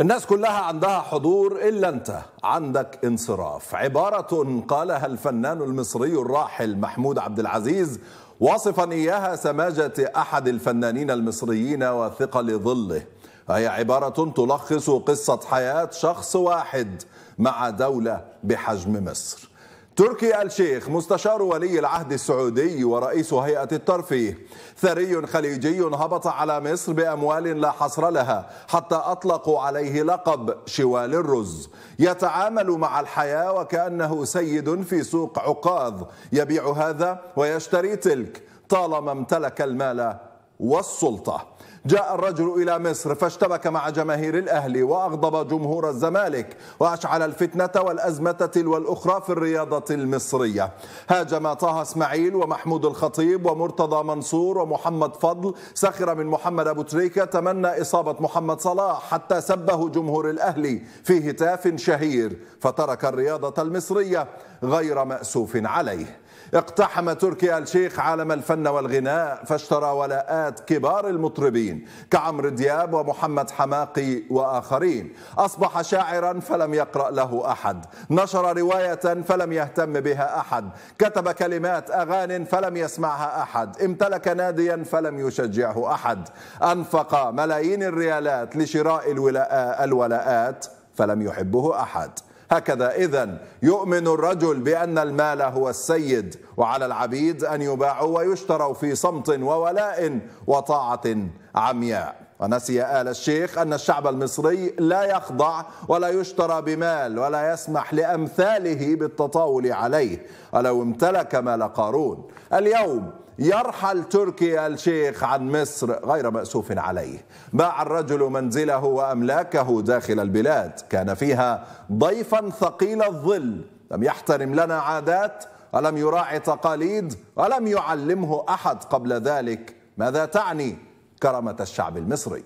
الناس كلها عندها حضور إلا أنت عندك انصراف عبارة قالها الفنان المصري الراحل محمود عبد العزيز واصفا إياها سماجة أحد الفنانين المصريين وثقل ظله هي عبارة تلخص قصة حياة شخص واحد مع دولة بحجم مصر تركي الشيخ مستشار ولي العهد السعودي ورئيس هيئة الترفيه ثري خليجي هبط على مصر بأموال لا حصر لها حتى أطلقوا عليه لقب شوال الرز يتعامل مع الحياة وكأنه سيد في سوق عكاظ يبيع هذا ويشتري تلك طالما امتلك المال والسلطة جاء الرجل إلى مصر فاشتبك مع جماهير الأهلي وأغضب جمهور الزمالك وأشعل الفتنة والأزمة تلو الأخرى في الرياضة المصرية هاجم طه اسماعيل ومحمود الخطيب ومرتضى منصور ومحمد فضل سخر من محمد أبو تريكة تمنى إصابة محمد صلاح حتى سبه جمهور الأهلي في هتاف شهير فترك الرياضة المصرية غير مأسوف عليه اقتحم تركي الشيخ عالم الفن والغناء فاشترى ولاءات كبار المطربين كعمرو دياب ومحمد حماقي واخرين اصبح شاعرا فلم يقرا له احد نشر روايه فلم يهتم بها احد كتب كلمات اغان فلم يسمعها احد امتلك ناديا فلم يشجعه احد انفق ملايين الريالات لشراء الولاءات فلم يحبه احد هكذا إذا يؤمن الرجل بأن المال هو السيد وعلى العبيد أن يباعوا ويشتروا في صمت وولاء وطاعة عمياء ونسي آل الشيخ أن الشعب المصري لا يخضع ولا يشترى بمال ولا يسمح لأمثاله بالتطاول عليه ولو امتلك مال قارون اليوم يرحل تركي الشيخ عن مصر غير مأسوف عليه باع الرجل منزله وأملاكه داخل البلاد كان فيها ضيفا ثقيل الظل لم يحترم لنا عادات ولم يراعي تقاليد ولم يعلمه أحد قبل ذلك ماذا تعني كرامة الشعب المصري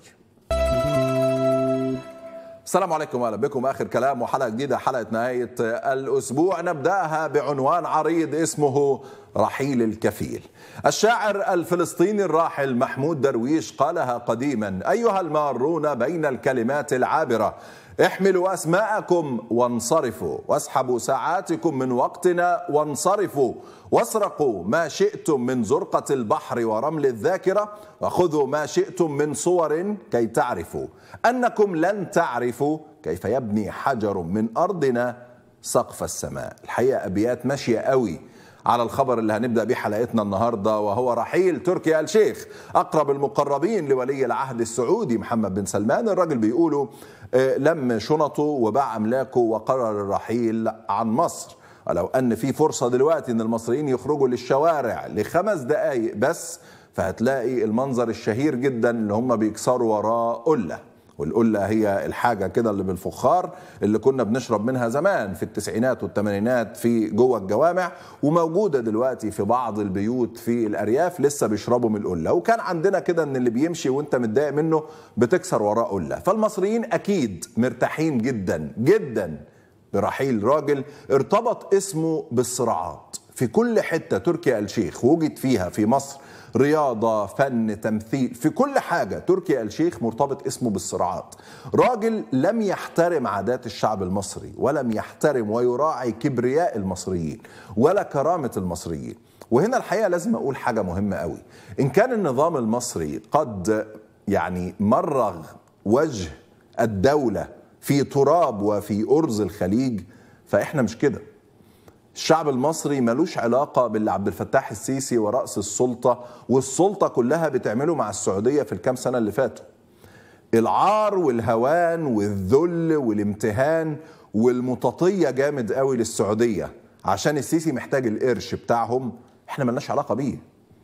السلام عليكم واهلا بكم اخر كلام وحلقه جديده حلقه نهايه الاسبوع نبداها بعنوان عريض اسمه رحيل الكفيل. الشاعر الفلسطيني الراحل محمود درويش قالها قديما ايها المارون بين الكلمات العابره احملوا اسماءكم وانصرفوا واسحبوا ساعاتكم من وقتنا وانصرفوا واسرقوا ما شئتم من زرقة البحر ورمل الذاكرة وخذوا ما شئتم من صور كي تعرفوا أنكم لن تعرفوا كيف يبني حجر من أرضنا سقف السماء الحقيقة أبيات ماشية قوي على الخبر اللي هنبدا بيه حلقتنا النهارده وهو رحيل تركي آل شيخ اقرب المقربين لولي العهد السعودي محمد بن سلمان الراجل بيقولوا لم شنطه وباع املاكه وقرر الرحيل عن مصر ولو ان في فرصه دلوقتي ان المصريين يخرجوا للشوارع لخمس دقائق بس فهتلاقي المنظر الشهير جدا اللي هم بيكسروا وراه قله والقلة هي الحاجة كده اللي بالفخار اللي كنا بنشرب منها زمان في التسعينات والثمانينات في جوه الجوامع وموجودة دلوقتي في بعض البيوت في الأرياف لسه بيشربوا من القلة وكان عندنا كده ان اللي بيمشي وانت متضايق منه بتكسر وراه قلة فالمصريين أكيد مرتاحين جدا جدا برحيل راجل ارتبط اسمه بالصراعات في كل حتة تركي آل شيخ وجد فيها في مصر رياضة فن تمثيل في كل حاجة تركي آل شيخ مرتبط اسمه بالصراعات راجل لم يحترم عادات الشعب المصري ولم يحترم ويراعي كبرياء المصريين ولا كرامة المصريين وهنا الحقيقة لازم أقول حاجة مهمة قوي إن كان النظام المصري قد يعني مرغ وجه الدولة في تراب وفي أرز الخليج فإحنا مش كده الشعب المصري ملوش علاقة باللي عبد الفتاح السيسي ورأس السلطة والسلطة كلها بتعمله مع السعودية في الكام سنة اللي فاتوا العار والهوان والذل والامتهان والمطاطية جامد قوي للسعودية عشان السيسي محتاج القرش بتاعهم احنا ملناش علاقة بيه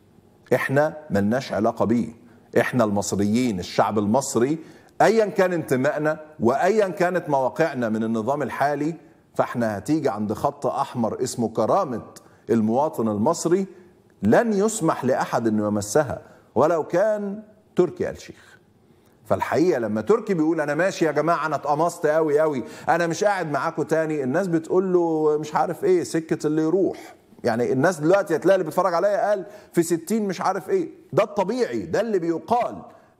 احنا ملناش علاقة بيه احنا المصريين الشعب المصري ايا كان انتمائنا وايا كانت مواقعنا من النظام الحالي فاحنا هتيجي عند خط احمر اسمه كرامه المواطن المصري لن يسمح لاحد انه يمسها ولو كان تركي آل شيخ فالحقيقه لما تركي بيقول انا ماشي يا جماعه انا اتقمصت قوي قوي انا مش قاعد معاكم تاني الناس بتقول له مش عارف ايه سكه اللي يروح يعني الناس دلوقتي هتلاقي اللي بيتفرج عليا قال في 60 مش عارف ايه ده الطبيعي ده اللي بيقال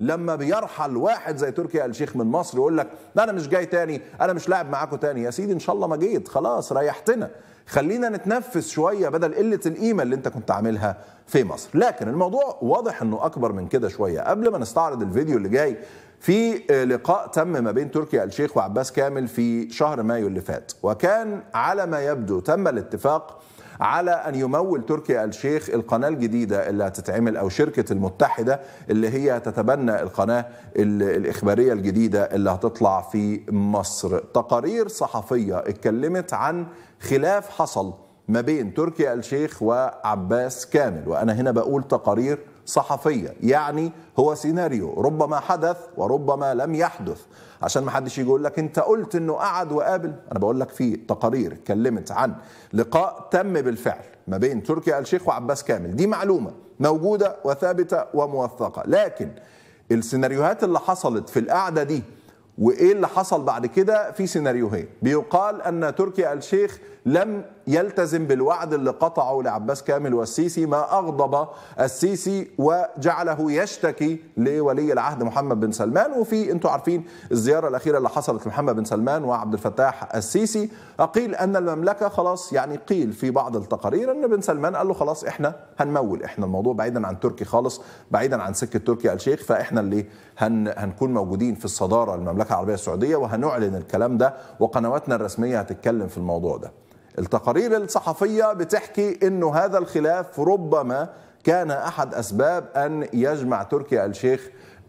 لما بيرحل واحد زي تركي آل الشيخ من مصر يقول لك لا انا مش جاي تاني انا مش لاعب معاكم تاني يا سيدي ان شاء الله ما جيت خلاص ريحتنا خلينا نتنفس شويه بدل قله القيمه اللي انت كنت عاملها في مصر لكن الموضوع واضح انه اكبر من كده شويه قبل ما نستعرض الفيديو اللي جاي في لقاء تم ما بين تركي آل الشيخ وعباس كامل في شهر مايو اللي فات وكان على ما يبدو تم الاتفاق على ان يمول تركي آل الشيخ القناه الجديده اللي هتتعمل او شركه المتحده اللي هي تتبنى القناه الاخباريه الجديده اللي هتطلع في مصر تقارير صحفيه اتكلمت عن خلاف حصل ما بين تركي آل الشيخ وعباس كامل وانا هنا بقول تقارير صحفيه يعني هو سيناريو ربما حدث وربما لم يحدث عشان ما حدش يجي يقول لك انت قلت انه قعد وقابل انا بقول لك في تقارير اتكلمت عن لقاء تم بالفعل ما بين تركي آل الشيخ وعباس كامل دي معلومه موجوده وثابته وموثقه لكن السيناريوهات اللي حصلت في القعده دي وايه اللي حصل بعد كده في سيناريوهين بيقال ان تركي آل الشيخ لم يلتزم بالوعد اللي قطعه لعباس كامل والسيسي ما اغضب السيسي وجعله يشتكي لولي العهد محمد بن سلمان وفي انتم عارفين الزياره الاخيره اللي حصلت لمحمد بن سلمان وعبد الفتاح السيسي اقيل ان المملكه خلاص يعني قيل في بعض التقارير ان بن سلمان قال له خلاص احنا هنمول احنا الموضوع بعيدا عن تركي خالص بعيدا عن سكه تركي آل الشيخ فاحنا اللي هن هنكون موجودين في الصداره المملكه العربيه السعوديه وهنعلن الكلام ده وقنواتنا الرسميه هتتكلم في الموضوع ده التقارير الصحفية بتحكي انه هذا الخلاف ربما كان احد اسباب ان يجمع تركي آل الشيخ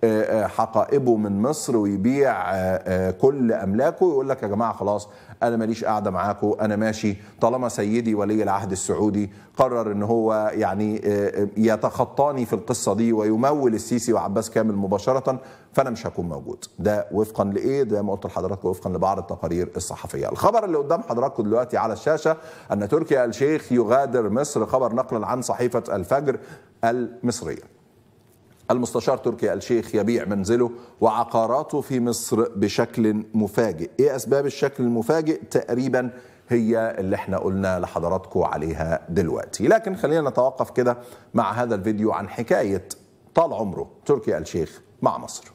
حقائبه من مصر ويبيع كل املاكه ويقول لك يا جماعه خلاص انا ماليش قاعده معاكم انا ماشي طالما سيدي ولي العهد السعودي قرر ان هو يعني يتخطاني في القصه دي ويمول السيسي وعباس كامل مباشره فانا مش هكون موجود ده وفقا لايه ده ما قلت لحضراتكم وفقا لبعض التقارير الصحفيه الخبر اللي قدام حضراتكم دلوقتي على الشاشه ان تركي آل الشيخ يغادر مصر خبر نقلا عن صحيفه الفجر المصريه المستشار تركي آل الشيخ يبيع منزله وعقاراته في مصر بشكل مفاجئ ايه اسباب الشكل المفاجئ تقريبا هي اللي احنا قلنا لحضراتكم عليها دلوقتي لكن خلينا نتوقف كده مع هذا الفيديو عن حكاية طال عمره تركي آل الشيخ مع مصر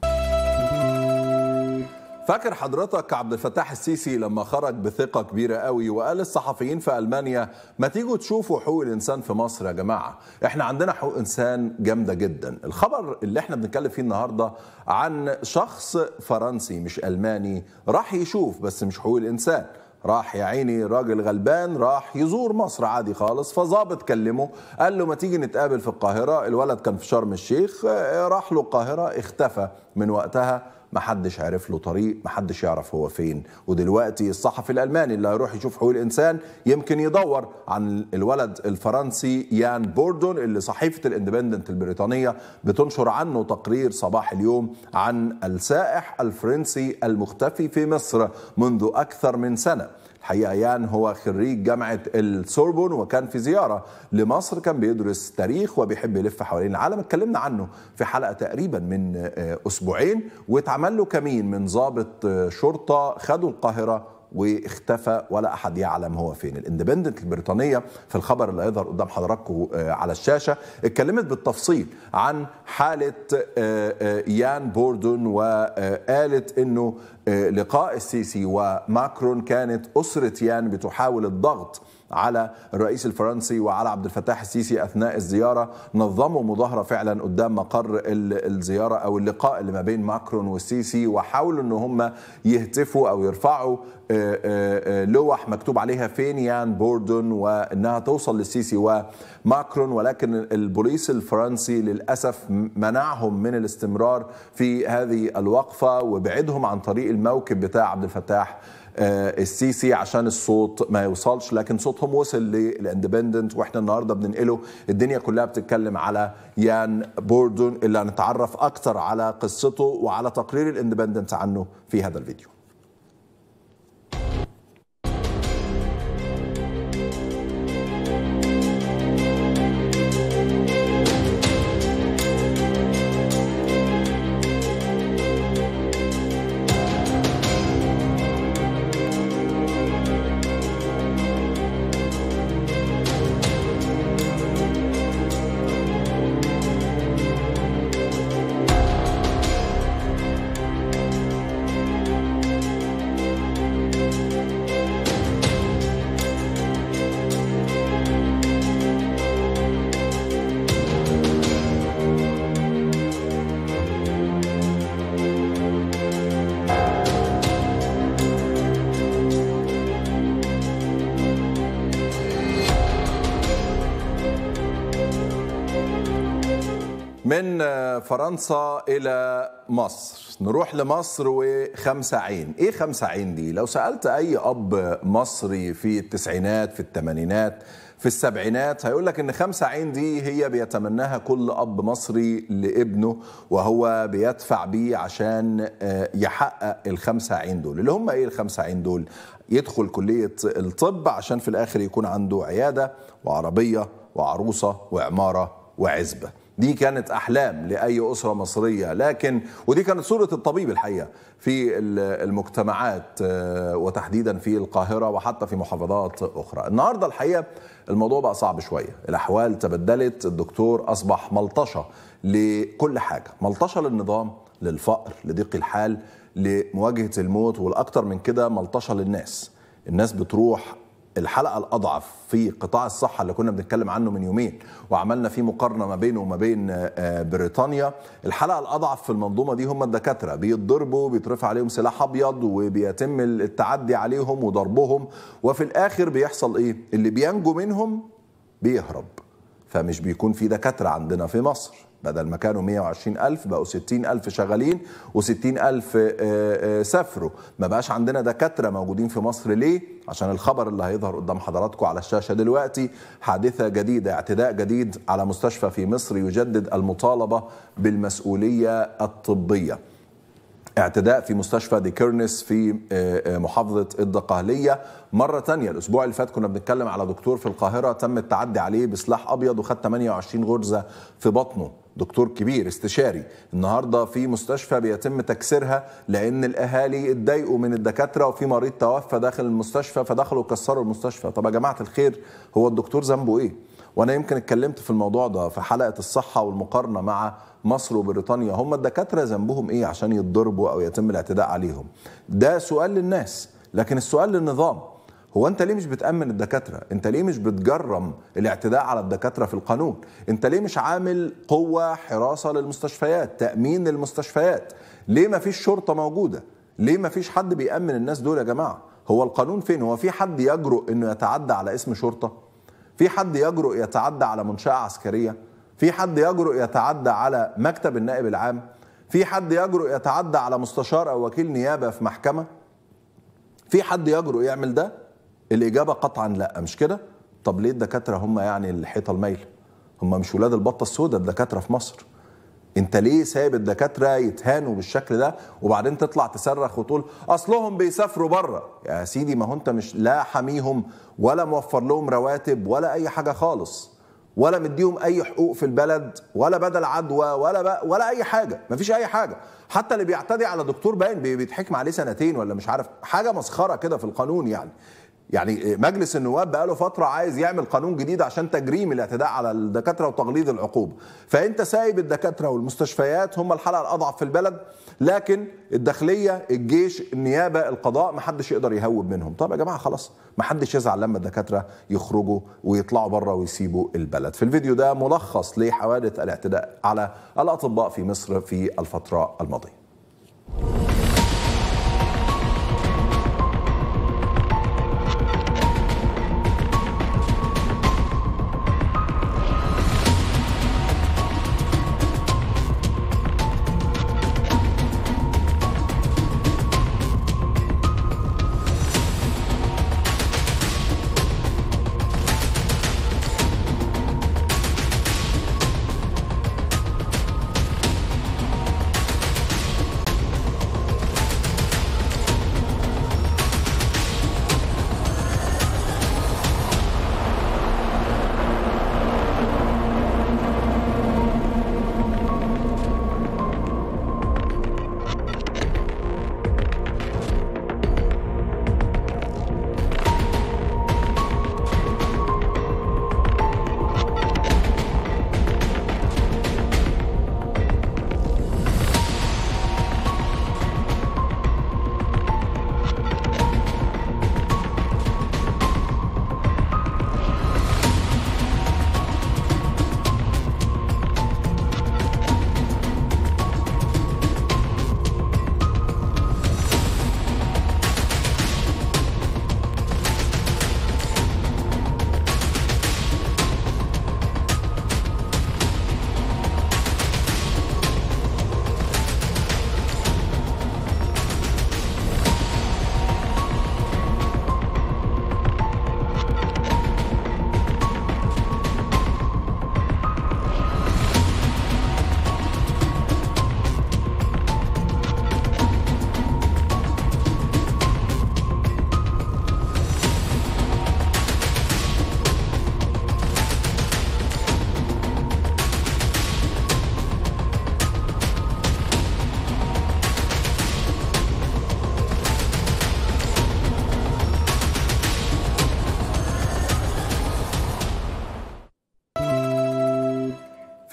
فاكر حضرتك عبد الفتاح السيسي لما خرج بثقة كبيرة قوي وقال للصحفيين في ألمانيا ما تيجوا تشوفوا حقوق الإنسان في مصر يا جماعة احنا عندنا حقوق إنسان جامدة جدا الخبر اللي احنا بنتكلم فيه النهاردة عن شخص فرنسي مش ألماني راح يشوف بس مش حقوق الإنسان راح يا عيني راجل غلبان راح يزور مصر عادي خالص فظابط كلمه قال له ما تيجي نتقابل في القاهرة الولد كان في شرم الشيخ راح له القاهرة اختفى من وقتها محدش عرف له طريق محدش يعرف هو فين ودلوقتي الصحفي الألماني اللي هيروح يشوف حقوق الإنسان يمكن يدور عن الولد الفرنسي يان بوردون اللي صحيفة الاندبندنت البريطانية بتنشر عنه تقرير صباح اليوم عن السائح الفرنسي المختفي في مصر منذ أكثر من سنة الحقيقه يان هو خريج جامعه السوربون وكان في زياره لمصر كان بيدرس تاريخ وبيحب يلف حوالين العالم اتكلمنا عنه في حلقه تقريبا من اسبوعين واتعمل له كمين من ضابط شرطه خدوا القاهره واختفى ولا احد يعلم هو فين الاندبندنت البريطانيه في الخبر اللي هيظهر قدام حضراتكم على الشاشه اتكلمت بالتفصيل عن حاله يان بوردون وقالت انه لقاء السيسي وماكرون كانت اسره يان بتحاول الضغط على الرئيس الفرنسي وعلى عبد الفتاح السيسي اثناء الزياره نظموا مظاهره فعلا قدام مقر الزياره او اللقاء اللي ما بين ماكرون والسيسي وحاولوا ان هم يهتفوا او يرفعوا لوح مكتوب عليها فين يان بوردون وانها توصل للسيسي وماكرون ولكن البوليس الفرنسي للاسف منعهم من الاستمرار في هذه الوقفه وبعدهم عن طريق الموكب بتاع عبد الفتاح السيسي عشان الصوت ما يوصلش لكن صوتهم وصل للاندبندنت واحنا النهارده بننقله الدنيا كلها بتتكلم على يان بوردون اللي هنتعرف اكتر على قصته وعلى تقرير الاندبندنت عنه في هذا الفيديو من فرنسا إلى مصر نروح لمصر وخمسة عين إيه خمسة عين دي؟ لو سألت أي أب مصري في التسعينات في الثمانينات في السبعينات هيقول لك ان خمسة عين دي هي بيتمناها كل اب مصري لابنه وهو بيدفع بيه عشان يحقق الخمسة عين دول اللي هم ايه الخمسة عين دول يدخل كلية الطب عشان في الاخر يكون عنده عيادة وعربية وعروسة وعمارة وعزبة دي كانت احلام لاي اسره مصريه لكن ودي كانت صوره الطبيب الحقيقه في المجتمعات وتحديدا في القاهره وحتى في محافظات اخرى النهارده الحقيقه الموضوع بقى صعب شويه الاحوال تبدلت الدكتور اصبح ملطشه لكل حاجه ملطشه للنظام للفقر لضيق الحال لمواجهه الموت والاكثر من كده ملطشه للناس الناس بتروح الحلقه الاضعف في قطاع الصحه اللي كنا بنتكلم عنه من يومين وعملنا فيه مقارنه ما بينه وما بين بريطانيا الحلقه الاضعف في المنظومه دي هم الدكاتره بيتضربوا بيترفع عليهم سلاح ابيض وبيتم التعدي عليهم وضربهم وفي الاخر بيحصل ايه اللي بينجو منهم بيهرب فمش بيكون في دكاتره عندنا في مصر بدل ما كانوا 120 ألف بقوا 60 ألف شغالين و60 ألف سافروا ما بقاش عندنا دكاترة موجودين في مصر ليه؟ عشان الخبر اللي هيظهر قدام حضراتكم على الشاشة دلوقتي حادثة جديدة اعتداء جديد على مستشفى في مصر يجدد المطالبة بالمسؤولية الطبية اعتداء في مستشفى دي كيرنس في محافظة الدقهلية مرة تانية الأسبوع اللي فات كنا بنتكلم على دكتور في القاهرة تم التعدي عليه بسلاح أبيض وخد 28 غرزة في بطنه دكتور كبير استشاري النهارده في مستشفى بيتم تكسيرها لان الاهالي اتضايقوا من الدكاتره وفي مريض توفى داخل المستشفى فدخلوا كسروا المستشفى طب يا جماعه الخير هو الدكتور ذنبه ايه وانا يمكن اتكلمت في الموضوع ده في حلقه الصحه والمقارنه مع مصر وبريطانيا هم الدكاتره ذنبهم ايه عشان يتضربوا او يتم الاعتداء عليهم ده سؤال للناس لكن السؤال للنظام هو انت ليه مش بتامن الدكاتره انت ليه مش بتجرم الاعتداء على الدكاتره في القانون انت ليه مش عامل قوه حراسه للمستشفيات تامين للمستشفيات ليه ما فيش شرطه موجوده ليه ما فيش حد بيامن الناس دول يا جماعه هو القانون فين هو في حد يجرؤ انه يتعدى على اسم شرطه في حد يجرؤ يتعدى على منشاه عسكريه في حد يجرؤ يتعدى على مكتب النائب العام في حد يجرؤ يتعدى على مستشار او وكيل نيابه في محكمه في حد يجرؤ يعمل ده الإجابة قطعا لا مش كده؟ طب ليه الدكاترة هم يعني الحيطة المايلة؟ هم مش ولاد البطة السوداء الدكاترة في مصر انت ليه سايب الدكاترة يتهانوا بالشكل ده وبعدين تطلع تصرخ وتقول اصلهم بيسافروا بره يا سيدي ما هو انت مش لا حاميهم ولا موفر لهم رواتب ولا اي حاجة خالص ولا مديهم اي حقوق في البلد ولا بدل عدوى ولا بقى ولا اي حاجه مفيش اي حاجه حتى اللي بيعتدي على دكتور باين بيتحكم عليه سنتين ولا مش عارف حاجه مسخره كده في القانون يعني يعني مجلس النواب بقاله فترة عايز يعمل قانون جديد عشان تجريم الاعتداء على الدكاترة وتغليظ العقوبة فأنت سايب الدكاترة والمستشفيات هم الحلقة الأضعف في البلد لكن الداخلية الجيش النيابة القضاء محدش يقدر يهوب منهم طب يا جماعة خلاص محدش يزعل لما الدكاترة يخرجوا ويطلعوا بره ويسيبوا البلد في الفيديو ده ملخص لحوادث الاعتداء على الأطباء في مصر في الفترة الماضية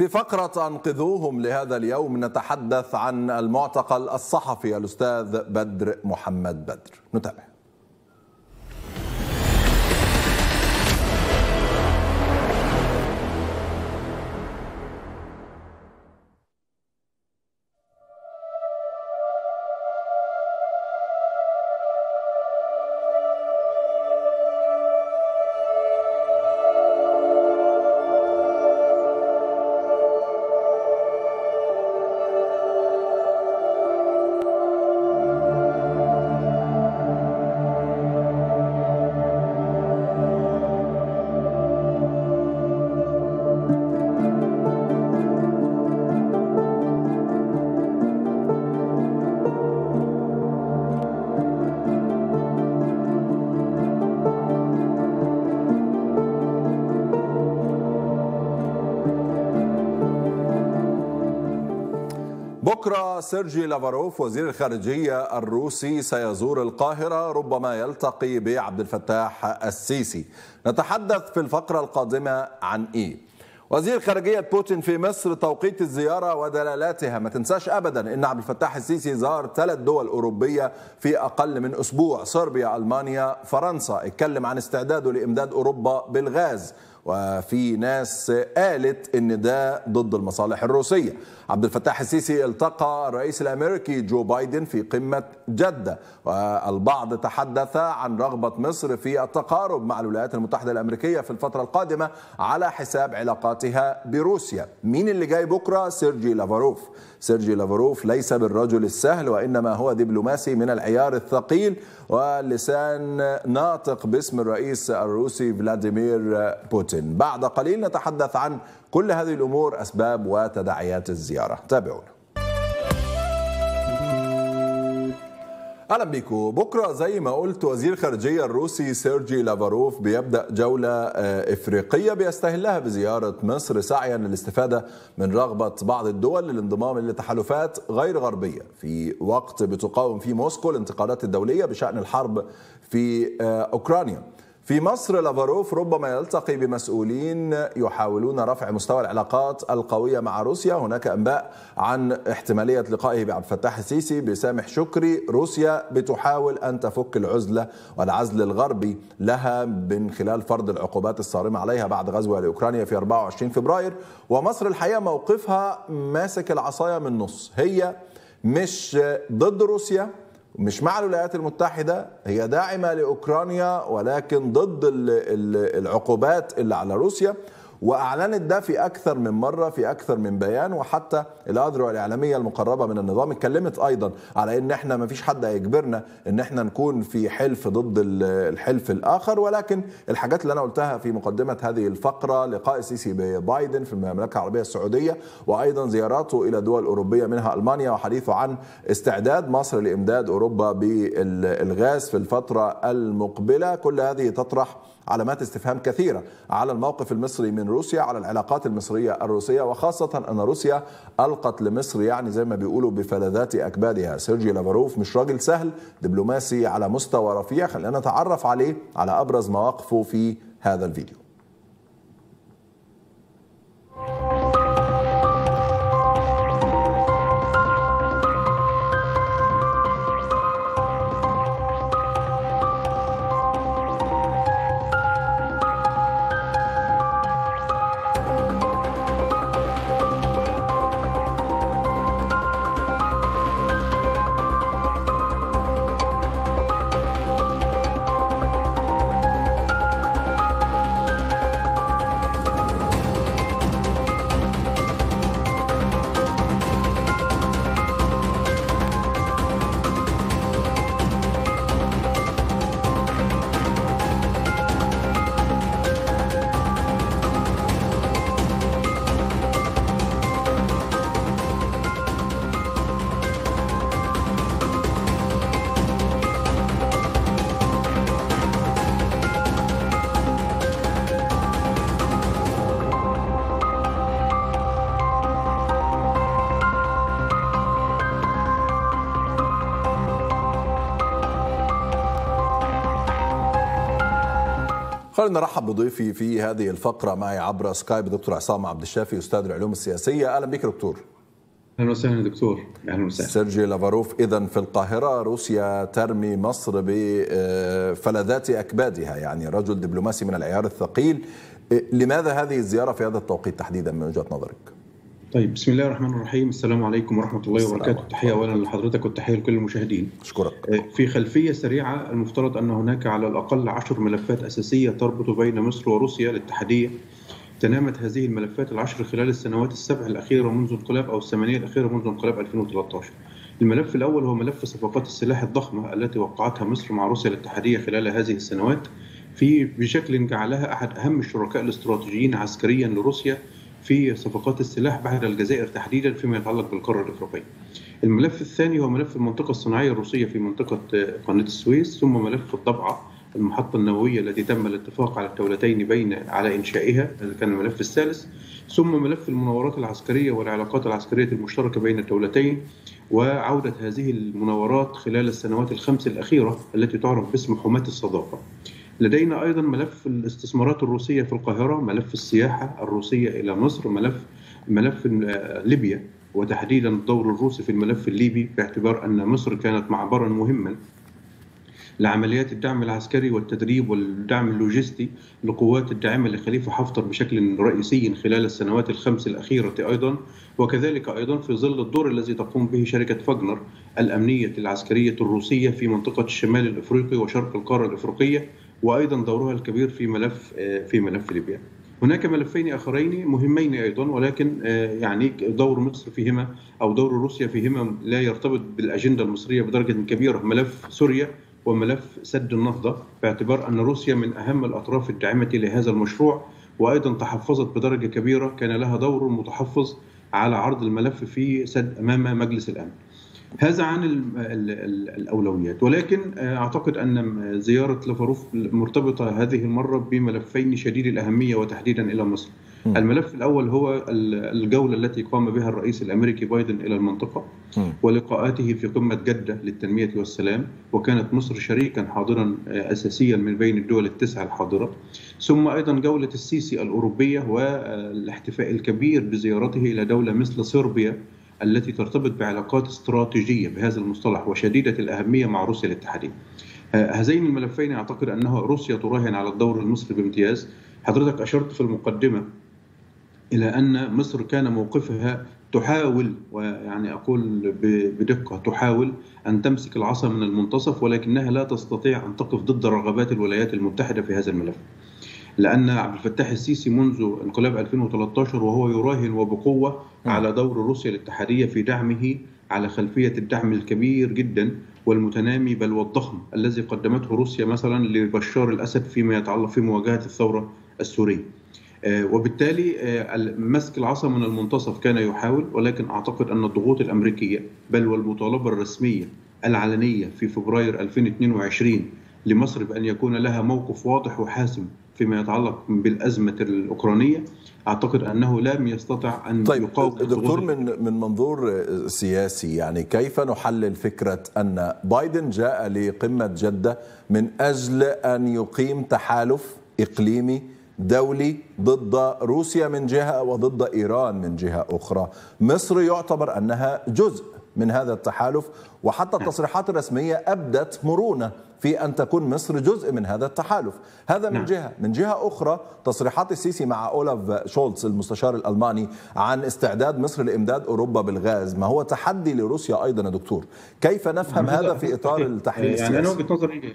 في فقرة أنقذوهم لهذا اليوم نتحدث عن المعتقل الصحفي الأستاذ بدر محمد بدر نتابع بكرة سيرجي لافاروف وزير الخارجية الروسي سيزور القاهرة ربما يلتقي بعبد الفتاح السيسي نتحدث في الفقرة القادمة عن إيه؟ وزير خارجية بوتين في مصر توقيت الزيارة ودلالاتها ما تنساش أبدا أن عبد الفتاح السيسي زار ثلاث دول أوروبية في أقل من أسبوع صربيا ألمانيا فرنسا اتكلم عن استعداده لإمداد أوروبا بالغاز وفي ناس قالت ان ده ضد المصالح الروسيه عبد الفتاح السيسي التقى الرئيس الامريكي جو بايدن في قمه جده والبعض تحدث عن رغبه مصر في التقارب مع الولايات المتحده الامريكيه في الفتره القادمه على حساب علاقاتها بروسيا مين اللي جاي بكره سيرجي لافاروف سيرجي لافاروف ليس بالرجل السهل وانما هو دبلوماسي من العيار الثقيل ولسان ناطق باسم الرئيس الروسي فلاديمير بوتين بعد قليل نتحدث عن كل هذه الامور اسباب وتداعيات الزياره تابعونا اهلا بيكم بكره زي ما قلت وزير الخارجيه الروسي سيرجي لافاروف بيبدا جوله افريقيه بيستهلها بزياره مصر سعيا للاستفاده من رغبه بعض الدول للانضمام لتحالفات غير غربيه في وقت بتقاوم فيه موسكو الانتقادات الدوليه بشان الحرب في اوكرانيا في مصر لافاروف ربما يلتقي بمسؤولين يحاولون رفع مستوى العلاقات القويه مع روسيا، هناك انباء عن احتماليه لقائه بعبد الفتاح السيسي بسامح شكري، روسيا بتحاول ان تفك العزله والعزل الغربي لها من خلال فرض العقوبات الصارمه عليها بعد غزوها لاوكرانيا في 24 فبراير، ومصر الحقيقه موقفها ماسك العصايه من النص، هي مش ضد روسيا مش مع الولايات المتحدة هي داعمة لأوكرانيا ولكن ضد العقوبات اللي على روسيا واعلنت ده في اكثر من مره في اكثر من بيان وحتى الاذرع الاعلاميه المقربه من النظام اتكلمت ايضا على ان احنا ما فيش حد هيجبرنا ان احنا نكون في حلف ضد الحلف الاخر ولكن الحاجات اللي انا قلتها في مقدمه هذه الفقره لقاء السيسي ببايدن في المملكه العربيه السعوديه وايضا زياراته الى دول اوروبيه منها المانيا وحديثه عن استعداد مصر لامداد اوروبا بالغاز في الفتره المقبله كل هذه تطرح علامات استفهام كثيره على الموقف المصري من روسيا على العلاقات المصريه الروسيه وخاصه ان روسيا القت لمصر يعني زي ما بيقولوا بفلذات اكبادها سيرجي لافاروف مش راجل سهل دبلوماسي على مستوى رفيع خلينا نتعرف عليه على ابرز مواقفه في هذا الفيديو خلينا نرحب بضيفي في هذه الفقرة معي عبر سكايب دكتور عصام عبد الشافي أستاذ العلوم السياسية أهلا بك دكتور اهلا وسهلا دكتور اهلا وسهلا سيرجي لافاروف اذا في القاهره روسيا ترمي مصر بفلذات اكبادها يعني رجل دبلوماسي من العيار الثقيل لماذا هذه الزياره في هذا التوقيت تحديدا من وجهه نظرك؟ طيب بسم الله الرحمن الرحيم السلام عليكم ورحمه الله وبركاته تحيه اولا لحضرتك والتحيه لكل المشاهدين اشكرك في خلفيه سريعه المفترض ان هناك على الاقل عشر ملفات اساسيه تربط بين مصر وروسيا الاتحاديه تنامت هذه الملفات العشر خلال السنوات السبع الأخيرة منذ انقلاب أو الثمانية الأخيرة منذ انقلاب 2013 الملف الأول هو ملف صفقات السلاح الضخمة التي وقعتها مصر مع روسيا الاتحادية خلال هذه السنوات في بشكل جعلها أحد أهم الشركاء الاستراتيجيين عسكريا لروسيا في صفقات السلاح بعد الجزائر تحديدا فيما يتعلق بالقارة الإفريقية. الملف الثاني هو ملف المنطقة الصناعية الروسية في منطقة قناة السويس ثم ملف الضبعة المحطة النووية التي تم الاتفاق على الدولتين بين على إنشائها هذا كان الملف الثالث ثم ملف المناورات العسكرية والعلاقات العسكرية المشتركة بين الدولتين وعودة هذه المناورات خلال السنوات الخمس الأخيرة التي تعرف باسم حماة الصداقة لدينا أيضا ملف الاستثمارات الروسية في القاهرة ملف السياحة الروسية إلى مصر ملف ملف ليبيا وتحديدا الدور الروسي في الملف الليبي باعتبار أن مصر كانت معبرا مهما لعمليات الدعم العسكري والتدريب والدعم اللوجستي لقوات الداعمة لخليفة حفتر بشكل رئيسي خلال السنوات الخمس الأخيرة أيضا وكذلك أيضا في ظل الدور الذي تقوم به شركة فاغنر الأمنية العسكرية الروسية في منطقة الشمال الإفريقي وشرق القارة الإفريقية وأيضا دورها الكبير في ملف في ملف ليبيا. هناك ملفين اخرين مهمين ايضا ولكن يعني دور مصر فيهما او دور روسيا فيهما لا يرتبط بالاجنده المصريه بدرجه كبيره ملف سوريا وملف سد النهضة باعتبار أن روسيا من أهم الأطراف الداعمة لهذا المشروع وأيضا تحفظت بدرجة كبيرة كان لها دور متحفظ على عرض الملف في سد أمام مجلس الأمن هذا عن الأولويات ولكن أعتقد أن زيارة لافاروف مرتبطة هذه المرة بملفين شديد الأهمية وتحديدا إلى مصر م. الملف الأول هو الجولة التي قام بها الرئيس الأمريكي بايدن إلى المنطقة م. ولقاءاته في قمة جدة للتنمية والسلام وكانت مصر شريكا حاضرا أساسيا من بين الدول التسعة الحاضرة ثم أيضا جولة السيسي الأوروبية والاحتفاء الكبير بزيارته إلى دولة مثل صربيا التي ترتبط بعلاقات استراتيجيه بهذا المصطلح وشديده الاهميه مع روسيا الاتحاديه. هذين الملفين اعتقد انه روسيا تراهن على الدور المصري بامتياز. حضرتك اشرت في المقدمه الى ان مصر كان موقفها تحاول ويعني اقول بدقه تحاول ان تمسك العصا من المنتصف ولكنها لا تستطيع ان تقف ضد رغبات الولايات المتحده في هذا الملف. لان عبد الفتاح السيسي منذ انقلاب 2013 وهو يراهن وبقوه على دور روسيا الاتحاديه في دعمه على خلفيه الدعم الكبير جدا والمتنامي بل والضخم الذي قدمته روسيا مثلا لبشار الاسد فيما يتعلق في مواجهه الثوره السوريه. وبالتالي مسك العصا من المنتصف كان يحاول ولكن اعتقد ان الضغوط الامريكيه بل والمطالبه الرسميه العلنيه في فبراير 2022 لمصر بان يكون لها موقف واضح وحاسم فيما يتعلق بالازمه الاوكرانيه اعتقد انه لم يستطع ان طيب يقاوم دكتور من من منظور سياسي يعني كيف نحلل فكره ان بايدن جاء لقمه جده من اجل ان يقيم تحالف اقليمي دولي ضد روسيا من جهه وضد ايران من جهه اخرى مصر يعتبر انها جزء من هذا التحالف وحتى التصريحات الرسميه ابدت مرونه في ان تكون مصر جزء من هذا التحالف، هذا من جهه، من جهه اخرى تصريحات السيسي مع اولاف شولتز المستشار الالماني عن استعداد مصر لامداد اوروبا بالغاز، ما هو تحدي لروسيا ايضا يا دكتور، كيف نفهم هذا في اطار التحليل يعني السياسي؟ انا وجهه نظري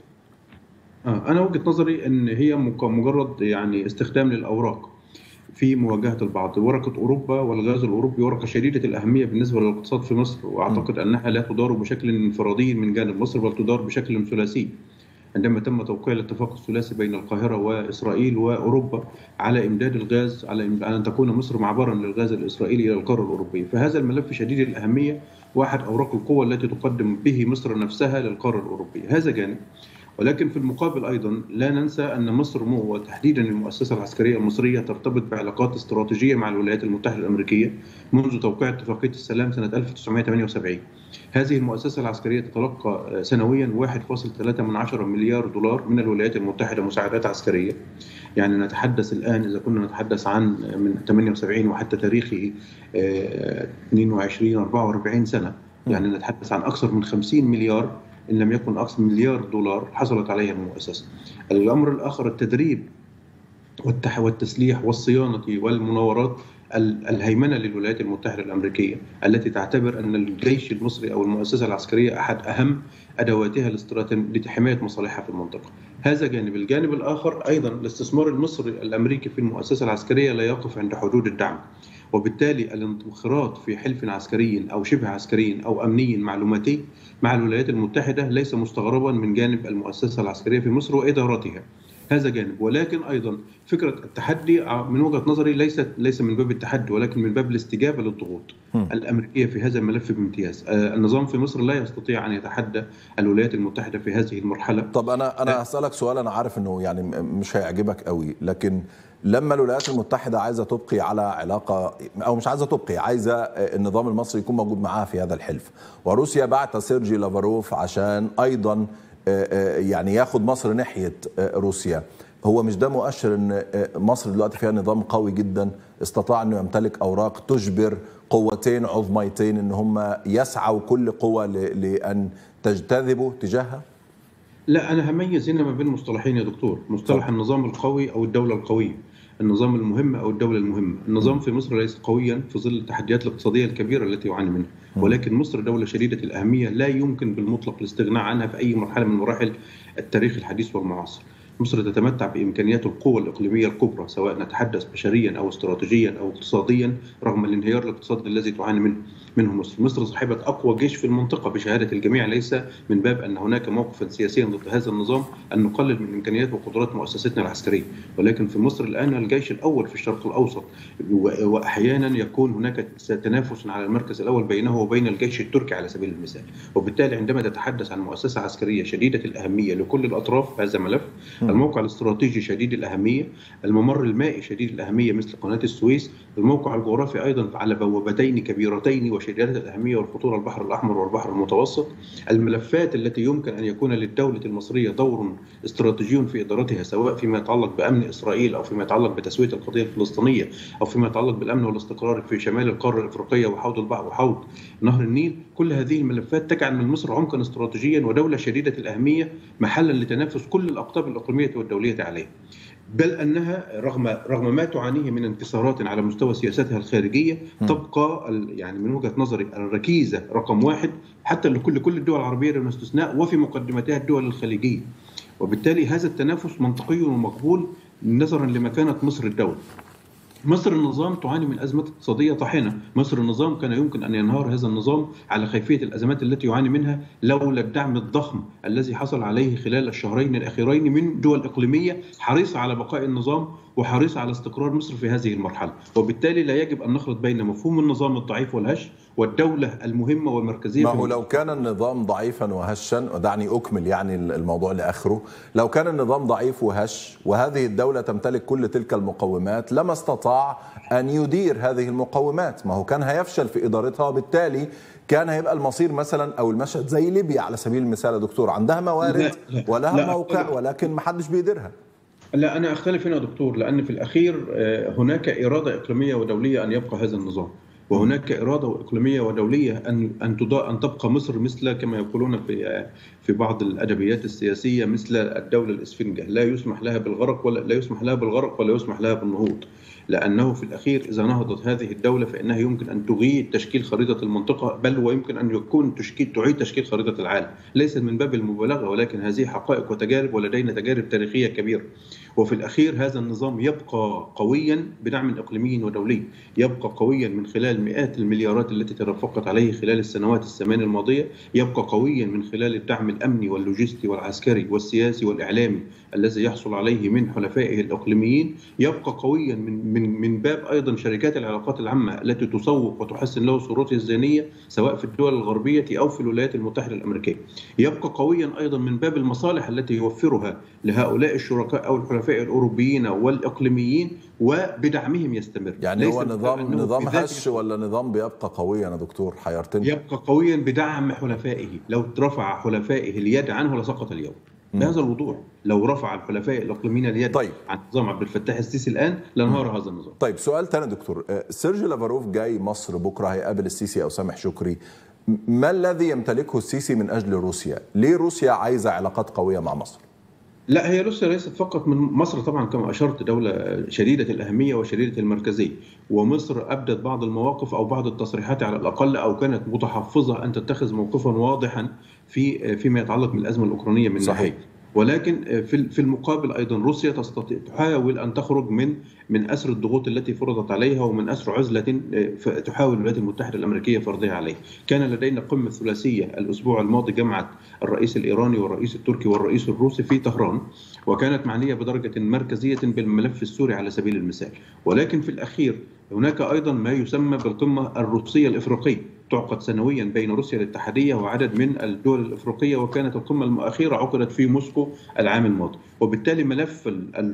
انا وجهه نظري ان هي مجرد يعني استخدام للاوراق في مواجهه البعض، ورقه اوروبا والغاز الاوروبي ورقه شديده الاهميه بالنسبه للاقتصاد في مصر واعتقد انها لا تدار بشكل انفرادي من جانب مصر بل تدار بشكل ثلاثي. عندما تم توقيع الاتفاق الثلاثي بين القاهره واسرائيل واوروبا على امداد الغاز على ان تكون مصر معبرا للغاز الاسرائيلي الى القاره الاوروبيه، فهذا الملف شديد الاهميه واحد اوراق القوه التي تقدم به مصر نفسها للقاره الاوروبيه، هذا جانب. ولكن في المقابل ايضا لا ننسى ان مصر وتحديدا المؤسسه العسكريه المصريه ترتبط بعلاقات استراتيجيه مع الولايات المتحده الامريكيه منذ توقيع اتفاقيه السلام سنه 1978 هذه المؤسسه العسكريه تتلقى سنويا 1.3 مليار دولار من الولايات المتحده مساعدات عسكريه يعني نتحدث الان اذا كنا نتحدث عن من 78 وحتى تاريخه 22 44 سنه يعني نتحدث عن اكثر من 50 مليار ان لم يكن اكثر من مليار دولار حصلت عليها المؤسسه. الامر الاخر التدريب والتسليح والصيانه والمناورات الهيمنه للولايات المتحده الامريكيه التي تعتبر ان الجيش المصري او المؤسسه العسكريه احد اهم ادواتها لحمايه مصالحها في المنطقه. هذا جانب، الجانب الاخر ايضا الاستثمار المصري الامريكي في المؤسسه العسكريه لا يقف عند حدود الدعم. وبالتالي الانخراط في حلف عسكري او شبه عسكري او امني معلوماتي مع الولايات المتحده ليس مستغربا من جانب المؤسسه العسكريه في مصر وادارتها. هذا جانب ولكن ايضا فكره التحدي من وجهه نظري ليست ليس من باب التحدي ولكن من باب الاستجابه للضغوط م. الامريكيه في هذا الملف بامتياز النظام في مصر لا يستطيع ان يتحدى الولايات المتحده في هذه المرحله طب انا انا هسالك سؤال انا عارف انه يعني مش هيعجبك قوي لكن لما الولايات المتحدة عايزة تبقي على علاقة أو مش عايزة تبقي عايزة النظام المصري يكون موجود معاها في هذا الحلف وروسيا بعت سيرجي لافاروف عشان أيضا يعني ياخد مصر ناحية روسيا هو مش ده مؤشر ان مصر دلوقتي فيها نظام قوي جدا استطاع انه يمتلك اوراق تجبر قوتين عظميتين ان هم يسعوا كل قوه لان تجتذبوا تجاهها؟ لا انا هميز هنا ما بين مصطلحين يا دكتور، مصطلح صح. النظام القوي او الدوله القويه. النظام المهم او الدوله المهمه، النظام في مصر ليس قويا في ظل التحديات الاقتصاديه الكبيره التي يعاني منها، ولكن مصر دوله شديده الاهميه لا يمكن بالمطلق الاستغناء عنها في اي مرحله من مراحل التاريخ الحديث والمعاصر. مصر تتمتع بامكانيات القوى الاقليميه الكبرى سواء نتحدث بشريا او استراتيجيا او اقتصاديا رغم الانهيار الاقتصادي الذي تعاني منه منه مصر، مصر صاحبه اقوى جيش في المنطقه بشهاده الجميع ليس من باب ان هناك موقفا سياسيا ضد هذا النظام ان نقلل من امكانيات وقدرات مؤسستنا العسكريه، ولكن في مصر الان الجيش الاول في الشرق الاوسط واحيانا يكون هناك تنافس على المركز الاول بينه وبين الجيش التركي على سبيل المثال، وبالتالي عندما تتحدث عن مؤسسه عسكريه شديده الاهميه لكل الاطراف في هذا الملف الموقع الاستراتيجي شديد الاهميه، الممر المائي شديد الاهميه مثل قناه السويس، الموقع الجغرافي ايضا على بوابتين كبيرتين وشديدات الاهميه والخطوره البحر الاحمر والبحر المتوسط، الملفات التي يمكن ان يكون للدوله المصريه دور استراتيجي في ادارتها سواء فيما يتعلق بامن اسرائيل او فيما يتعلق بتسويه القضيه الفلسطينيه او فيما يتعلق بالامن والاستقرار في شمال القاره الافريقيه وحوض البحر وحوض نهر النيل، كل هذه الملفات تجعل من مصر عمقا استراتيجيا ودوله شديده الاهميه محلا لتنافس كل الاقطاب الاقليميه والدوليه عليه. بل انها رغم رغم ما تعانيه من انتصارات على مستوى سياستها الخارجيه تبقى يعني من وجهه نظري الركيزه رقم واحد حتى لكل كل الدول العربيه دون استثناء وفي مقدمتها الدول الخليجيه. وبالتالي هذا التنافس منطقي ومقبول نظرا لمكانه مصر الدوله. مصر النظام تعاني من أزمات اقتصادية طاحنة مصر النظام كان يمكن أن ينهار هذا النظام على خلفية الأزمات التي يعاني منها لولا الدعم الضخم الذي حصل عليه خلال الشهرين الأخيرين من دول إقليمية حريصة على بقاء النظام وحريصة على استقرار مصر في هذه المرحلة وبالتالي لا يجب أن نخلط بين مفهوم النظام الضعيف والهش والدولة المهمة والمركزية ما هو لو كان النظام ضعيفا وهشا ودعني أكمل يعني الموضوع لآخره لو كان النظام ضعيف وهش وهذه الدولة تمتلك كل تلك المقومات لما استطاع أن يدير هذه المقومات ما هو كان هيفشل في إدارتها وبالتالي كان هيبقى المصير مثلا او المشهد زي ليبيا على سبيل المثال يا دكتور عندها موارد لا لا ولها لا موقع ولكن ما حدش بيديرها لا انا اختلف هنا يا دكتور لان في الاخير هناك اراده اقليميه ودوليه ان يبقى هذا النظام وهناك اراده اقليميه ودوليه ان ان ان تبقى مصر مثل كما يقولون في في بعض الادبيات السياسيه مثل الدوله الاسفنجه لا يسمح لها بالغرق ولا لا يسمح لها بالغرق ولا يسمح لها بالنهوض لانه في الاخير اذا نهضت هذه الدوله فانها يمكن ان تغيد تشكيل خريطه المنطقه بل ويمكن ان يكون تشكيل تعيد تشكيل خريطه العالم ليس من باب المبالغه ولكن هذه حقائق وتجارب ولدينا تجارب تاريخيه كبيره وفي الأخير هذا النظام يبقى قويا بدعم إقليمي ودولي يبقى قويا من خلال مئات المليارات التي تدفقت عليه خلال السنوات الثمان الماضية يبقى قويا من خلال الدعم الأمني واللوجستي والعسكري والسياسي والإعلامي الذي يحصل عليه من حلفائه الإقليميين يبقى قويا من, من, من باب أيضا شركات العلاقات العامة التي تسوق وتحسن له صورته الذهنية سواء في الدول الغربية أو في الولايات المتحدة الأمريكية يبقى قويا أيضا من باب المصالح التي يوفرها لهؤلاء الشركاء أو الحلفاء الأوروبيين والإقليميين وبدعمهم يستمر يعني هو نظام نظام هش ولا نظام بيبقى قويا يا دكتور حيرتني يبقى قويا بدعم حلفائه لو رفع حلفائه اليد عنه لسقط اليوم بهذا الوضوح لو رفع الحلفاء الاقليميين اليد طيب. عن نظام عبد الفتاح السيسي الان لانهار هذا النظام طيب سؤال ثاني دكتور سيرجي لافاروف جاي مصر بكره هيقابل السيسي او سامح شكري ما الذي يمتلكه السيسي من اجل روسيا؟ ليه روسيا عايزه علاقات قويه مع مصر؟ لا هي روسيا ليست فقط من مصر طبعا كما اشرت دوله شديده الاهميه وشديده المركزيه ومصر ابدت بعض المواقف او بعض التصريحات على الاقل او كانت متحفظه ان تتخذ موقفا واضحا في فيما يتعلق بالازمه الاوكرانيه من صحيح. ناحيه ولكن في في المقابل ايضا روسيا تستطيع تحاول ان تخرج من من اسر الضغوط التي فرضت عليها ومن اسر عزله تحاول الولايات المتحده الامريكيه فرضها عليها. كان لدينا قمه ثلاثيه الاسبوع الماضي جمعت الرئيس الايراني والرئيس التركي والرئيس الروسي في طهران وكانت معنيه بدرجه مركزيه بالملف السوري على سبيل المثال، ولكن في الاخير هناك ايضا ما يسمى بالقمه الروسيه الافريقيه تعقد سنويا بين روسيا الاتحاديه وعدد من الدول الافريقيه وكانت القمه الاخيره عقدت في موسكو العام الماضي وبالتالي ملف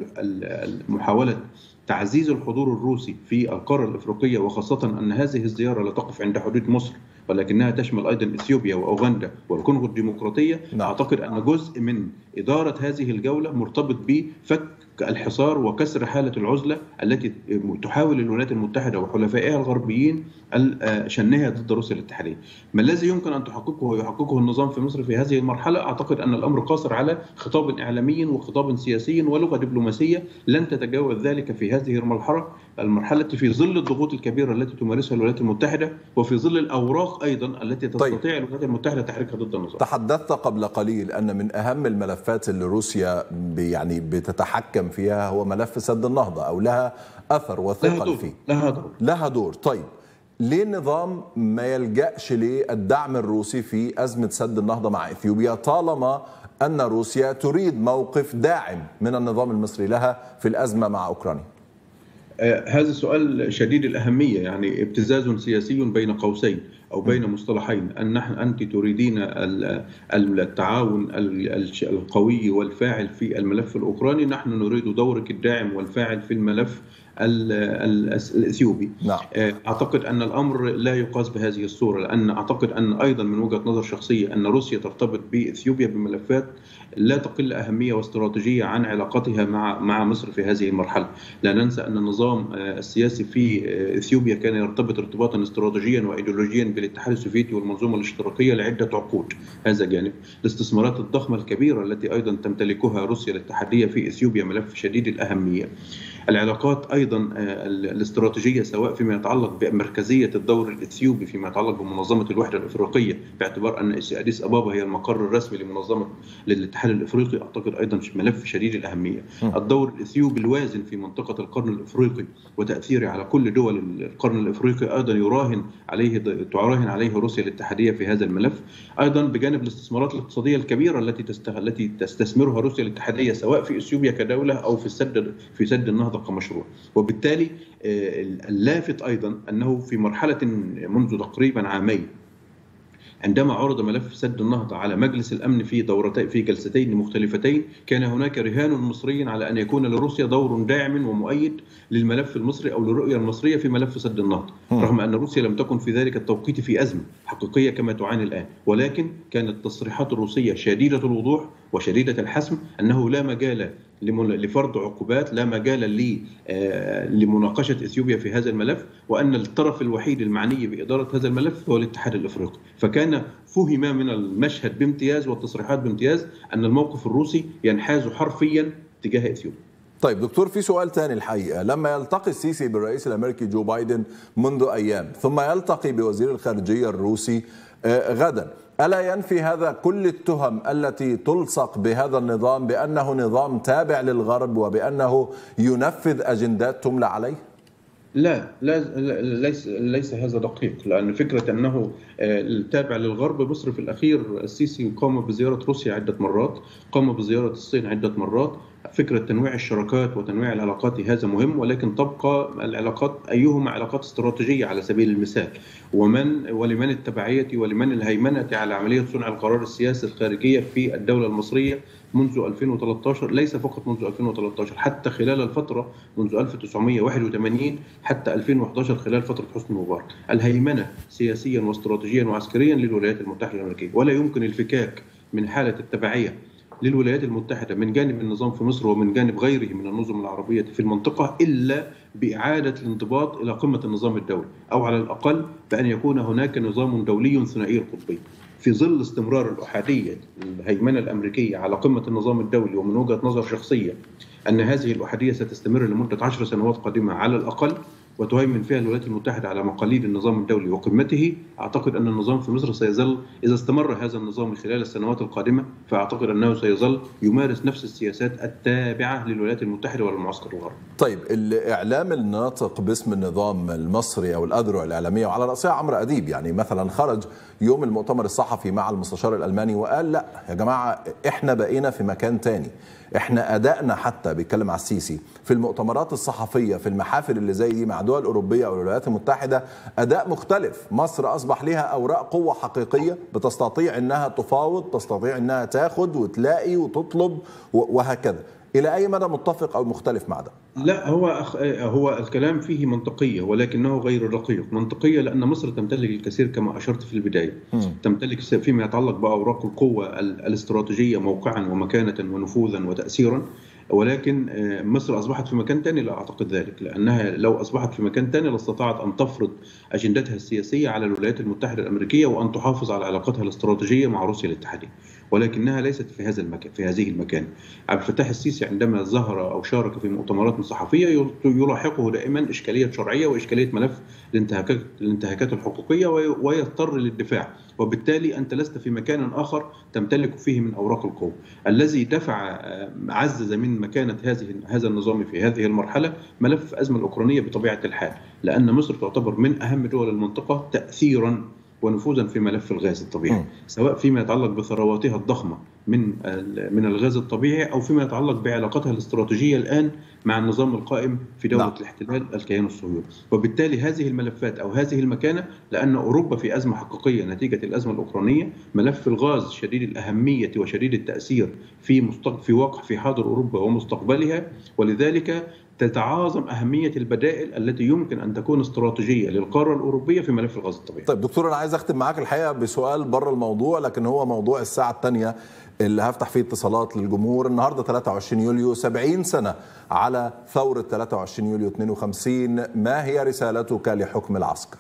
محاوله تعزيز الحضور الروسي في القاره الافريقيه وخاصه ان هذه الزياره لا تقف عند حدود مصر ولكنها تشمل ايضا اثيوبيا واوغندا والكونغو الديمقراطيه نعم. اعتقد ان جزء من اداره هذه الجوله مرتبط بفك الحصار وكسر حالة العزلة التي تحاول الولايات المتحدة وحلفائها الغربيين شنها ضد روسيا الاتحادية ما الذي يمكن أن تحققه ويحققه النظام في مصر في هذه المرحلة أعتقد أن الأمر قاصر على خطاب إعلامي وخطاب سياسي ولغة دبلوماسية لن تتجاوز ذلك في هذه المرحلة المرحلة في ظل الضغوط الكبيرة التي تمارسها الولايات المتحدة وفي ظل الأوراق أيضا التي تستطيع طيب. الولايات المتحدة تحريكها ضد النظام تحدثت قبل قليل أن من أهم الملفات اللي روسيا يعني بتتحكم فيها هو ملف سد النهضة أو لها أثر وثقل فيه لها دور لها دور طيب ليه النظام ما يلجأش للدعم الروسي في أزمة سد النهضة مع إثيوبيا طالما أن روسيا تريد موقف داعم من النظام المصري لها في الأزمة مع أوكرانيا آه هذا سؤال شديد الأهمية يعني ابتزاز سياسي بين قوسين أو بين مصطلحين أن نحن أنت تريدين التعاون القوي والفاعل في الملف الأوكراني نحن نريد دورك الداعم والفاعل في الملف الاثيوبي نعم. اعتقد ان الامر لا يقاس بهذه الصوره لان اعتقد ان ايضا من وجهه نظر شخصيه ان روسيا ترتبط باثيوبيا بملفات لا تقل اهميه واستراتيجيه عن علاقتها مع مع مصر في هذه المرحله، لا ننسى ان النظام السياسي في اثيوبيا كان يرتبط ارتباطا استراتيجيا وايديولوجيا بالاتحاد السوفيتي والمنظومه الاشتراكيه لعده عقود، هذا جانب، الاستثمارات الضخمه الكبيره التي ايضا تمتلكها روسيا الاتحاديه في اثيوبيا ملف شديد الاهميه. العلاقات ايضا الاستراتيجيه سواء فيما يتعلق بمركزيه الدور الاثيوبي فيما يتعلق بمنظمه الوحده الافريقيه باعتبار ان اديس ابابا هي المقر الرسمي لمنظمه للاتحاد الافريقي اعتقد ايضا ملف شديد الاهميه. الدور الاثيوبي الوازن في منطقه القرن الافريقي وتاثيره على كل دول القرن الافريقي ايضا يراهن عليه تراهن عليه روسيا الاتحاديه في هذا الملف. ايضا بجانب الاستثمارات الاقتصاديه الكبيره التي تستغ... التي تستثمرها روسيا الاتحاديه سواء في اثيوبيا كدوله او في السد في سد النهضه كمشروع وبالتالي اللافت ايضا انه في مرحله منذ تقريبا عامين عندما عرض ملف سد النهضة على مجلس الأمن في دورتين في جلستين مختلفتين كان هناك رهان مصري على أن يكون لروسيا دور داعم ومؤيد للملف المصري أو للرؤية المصرية في ملف سد النهضة رغم أن روسيا لم تكن في ذلك التوقيت في أزمة حقيقية كما تعاني الآن ولكن كانت التصريحات الروسية شديدة الوضوح وشديدة الحسم أنه لا مجال لفرض عقوبات لا مجال لمناقشة إثيوبيا في هذا الملف وأن الطرف الوحيد المعني بإدارة هذا الملف هو الاتحاد الإفريقي فكان فهم من المشهد بامتياز والتصريحات بامتياز أن الموقف الروسي ينحاز حرفيا تجاه إثيوبيا طيب دكتور في سؤال ثاني الحقيقه لما يلتقي السيسي بالرئيس الامريكي جو بايدن منذ ايام ثم يلتقي بوزير الخارجيه الروسي غدا ألا ينفي هذا كل التهم التي تلصق بهذا النظام بأنه نظام تابع للغرب وبأنه ينفذ أجندات تملى عليه؟ لا لا ليس ليس هذا دقيق لان فكره انه التابع للغرب مصر في الاخير السيسي قام بزياره روسيا عده مرات قام بزياره الصين عده مرات فكره تنويع الشراكات وتنويع العلاقات هذا مهم ولكن تبقى العلاقات ايهما علاقات استراتيجيه على سبيل المثال ومن ولمن التبعيه ولمن الهيمنه على عمليه صنع القرار السياسي الخارجيه في الدوله المصريه منذ 2013 ليس فقط منذ 2013 حتى خلال الفترة منذ 1981 حتى 2011 خلال فترة حسني مبارك الهيمنة سياسيا واستراتيجيا وعسكريا للولايات المتحدة الأمريكية ولا يمكن الفكاك من حالة التبعية للولايات المتحدة من جانب النظام في مصر ومن جانب غيره من النظم العربية في المنطقة إلا بإعادة الانضباط إلى قمة النظام الدولي أو على الأقل بأن يكون هناك نظام دولي ثنائي القطبين في ظل استمرار الأحادية الهيمنة الأمريكية على قمة النظام الدولي ومن وجهة نظر شخصية أن هذه الأحادية ستستمر لمدة عشر سنوات قادمة على الأقل وتهيمن فيها الولايات المتحدة على مقاليد النظام الدولي وقمته أعتقد أن النظام في مصر سيظل إذا استمر هذا النظام خلال السنوات القادمة فأعتقد أنه سيظل يمارس نفس السياسات التابعة للولايات المتحدة والمعسكر الغربي طيب الإعلام الناطق باسم النظام المصري أو الأذرع الإعلامية وعلى رأسها عمرو أديب يعني مثلا خرج يوم المؤتمر الصحفي مع المستشار الألماني وقال لا يا جماعة إحنا بقينا في مكان تاني احنا ادائنا حتى بيتكلم على السيسي في المؤتمرات الصحفيه في المحافل اللي زي دي مع دول اوروبيه او الولايات المتحده اداء مختلف مصر اصبح لها اوراق قوه حقيقيه بتستطيع انها تفاوض تستطيع انها تاخد وتلاقي وتطلب وهكذا الى اي مدى متفق او مختلف مع ده لا هو أخ... هو الكلام فيه منطقيه ولكنه غير دقيق منطقيه لان مصر تمتلك الكثير كما اشرت في البدايه م. تمتلك فيما يتعلق باوراق القوه الاستراتيجيه موقعا ومكانه ونفوذا وتاثيرا ولكن مصر اصبحت في مكان ثاني لا اعتقد ذلك لانها لو اصبحت في مكان ثاني لاستطاعت ان تفرض اجندتها السياسيه على الولايات المتحده الامريكيه وان تحافظ على علاقتها الاستراتيجيه مع روسيا الاتحاديه ولكنها ليست في هذا المكان في هذه المكان عبد الفتاح السيسي عندما ظهر او شارك في مؤتمرات صحفيه يلاحقه دائما اشكاليه شرعيه واشكاليه ملف الانتهاكات الانتهاكات الحقوقيه ويضطر للدفاع وبالتالي انت لست في مكان اخر تمتلك فيه من اوراق القوه الذي دفع عزز من مكانه هذه هذا النظام في هذه المرحله ملف الازمه الاوكرانيه بطبيعه الحال لان مصر تعتبر من اهم دول المنطقه تاثيرا ونفوذا في ملف الغاز الطبيعي م. سواء فيما يتعلق بثرواتها الضخمه من من الغاز الطبيعي او فيما يتعلق بعلاقتها الاستراتيجيه الان مع النظام القائم في دوله لا. الاحتلال الكيان الصهيوني وبالتالي هذه الملفات او هذه المكانه لان اوروبا في ازمه حقيقيه نتيجه الازمه الاوكرانيه ملف الغاز شديد الاهميه وشديد التاثير في مستق... في واقع في حاضر اوروبا ومستقبلها ولذلك تتعاظم أهمية البدائل التي يمكن أن تكون استراتيجية للقارة الأوروبية في ملف الغاز الطبيعي طيب دكتور أنا عايز أختم معاك الحقيقة بسؤال بره الموضوع لكن هو موضوع الساعة الثانية اللي هفتح فيه اتصالات للجمهور النهارده 23 يوليو 70 سنة على ثورة 23 يوليو 52 ما هي رسالتك لحكم العسكر؟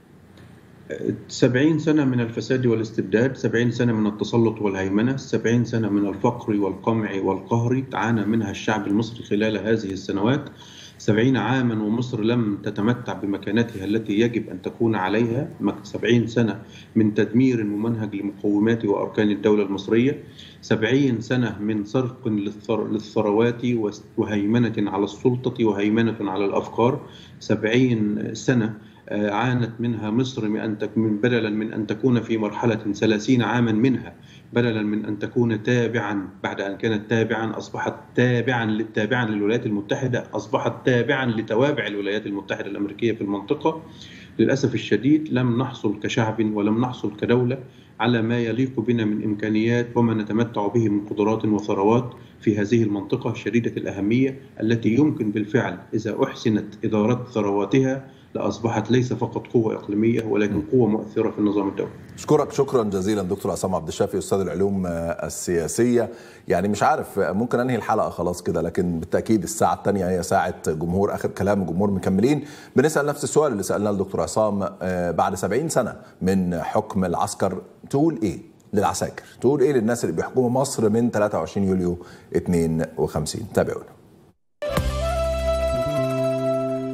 70 سنة من الفساد والاستبداد 70 سنة من التسلط والهيمنة 70 سنة من الفقر والقمع والقهر عانى منها الشعب المصري خلال هذه السنوات سبعين عاما ومصر لم تتمتع بمكانتها التي يجب أن تكون عليها سبعين سنة من تدمير ممنهج لمقومات وأركان الدولة المصرية سبعين سنة من سرق للثروات وهيمنة على السلطة وهيمنة على الأفكار سبعين سنة عانت منها مصر من أن تكون بدلا من أن تكون في مرحلة ثلاثين عاما منها بدلا من أن تكون تابعا بعد أن كانت تابعا أصبحت تابعا تابعا للولايات المتحدة أصبحت تابعا لتوابع الولايات المتحدة الأمريكية في المنطقة للأسف الشديد لم نحصل كشعب ولم نحصل كدولة على ما يليق بنا من إمكانيات وما نتمتع به من قدرات وثروات في هذه المنطقة شديدة الأهمية التي يمكن بالفعل إذا أحسنت إدارة ثرواتها لأصبحت ليس فقط قوة إقليمية ولكن قوة مؤثرة في النظام الدولي أشكرك شكرا جزيلا دكتور عصام عبد الشافي أستاذ العلوم السياسية يعني مش عارف ممكن أنهي الحلقة خلاص كده لكن بالتأكيد الساعة الثانية هي ساعة جمهور آخر كلام جمهور مكملين بنسأل نفس السؤال اللي سألناه الدكتور عصام بعد 70 سنة من حكم العسكر تقول إيه للعساكر تقول إيه للناس اللي بيحكموا مصر من 23 يوليو 52 تابعونا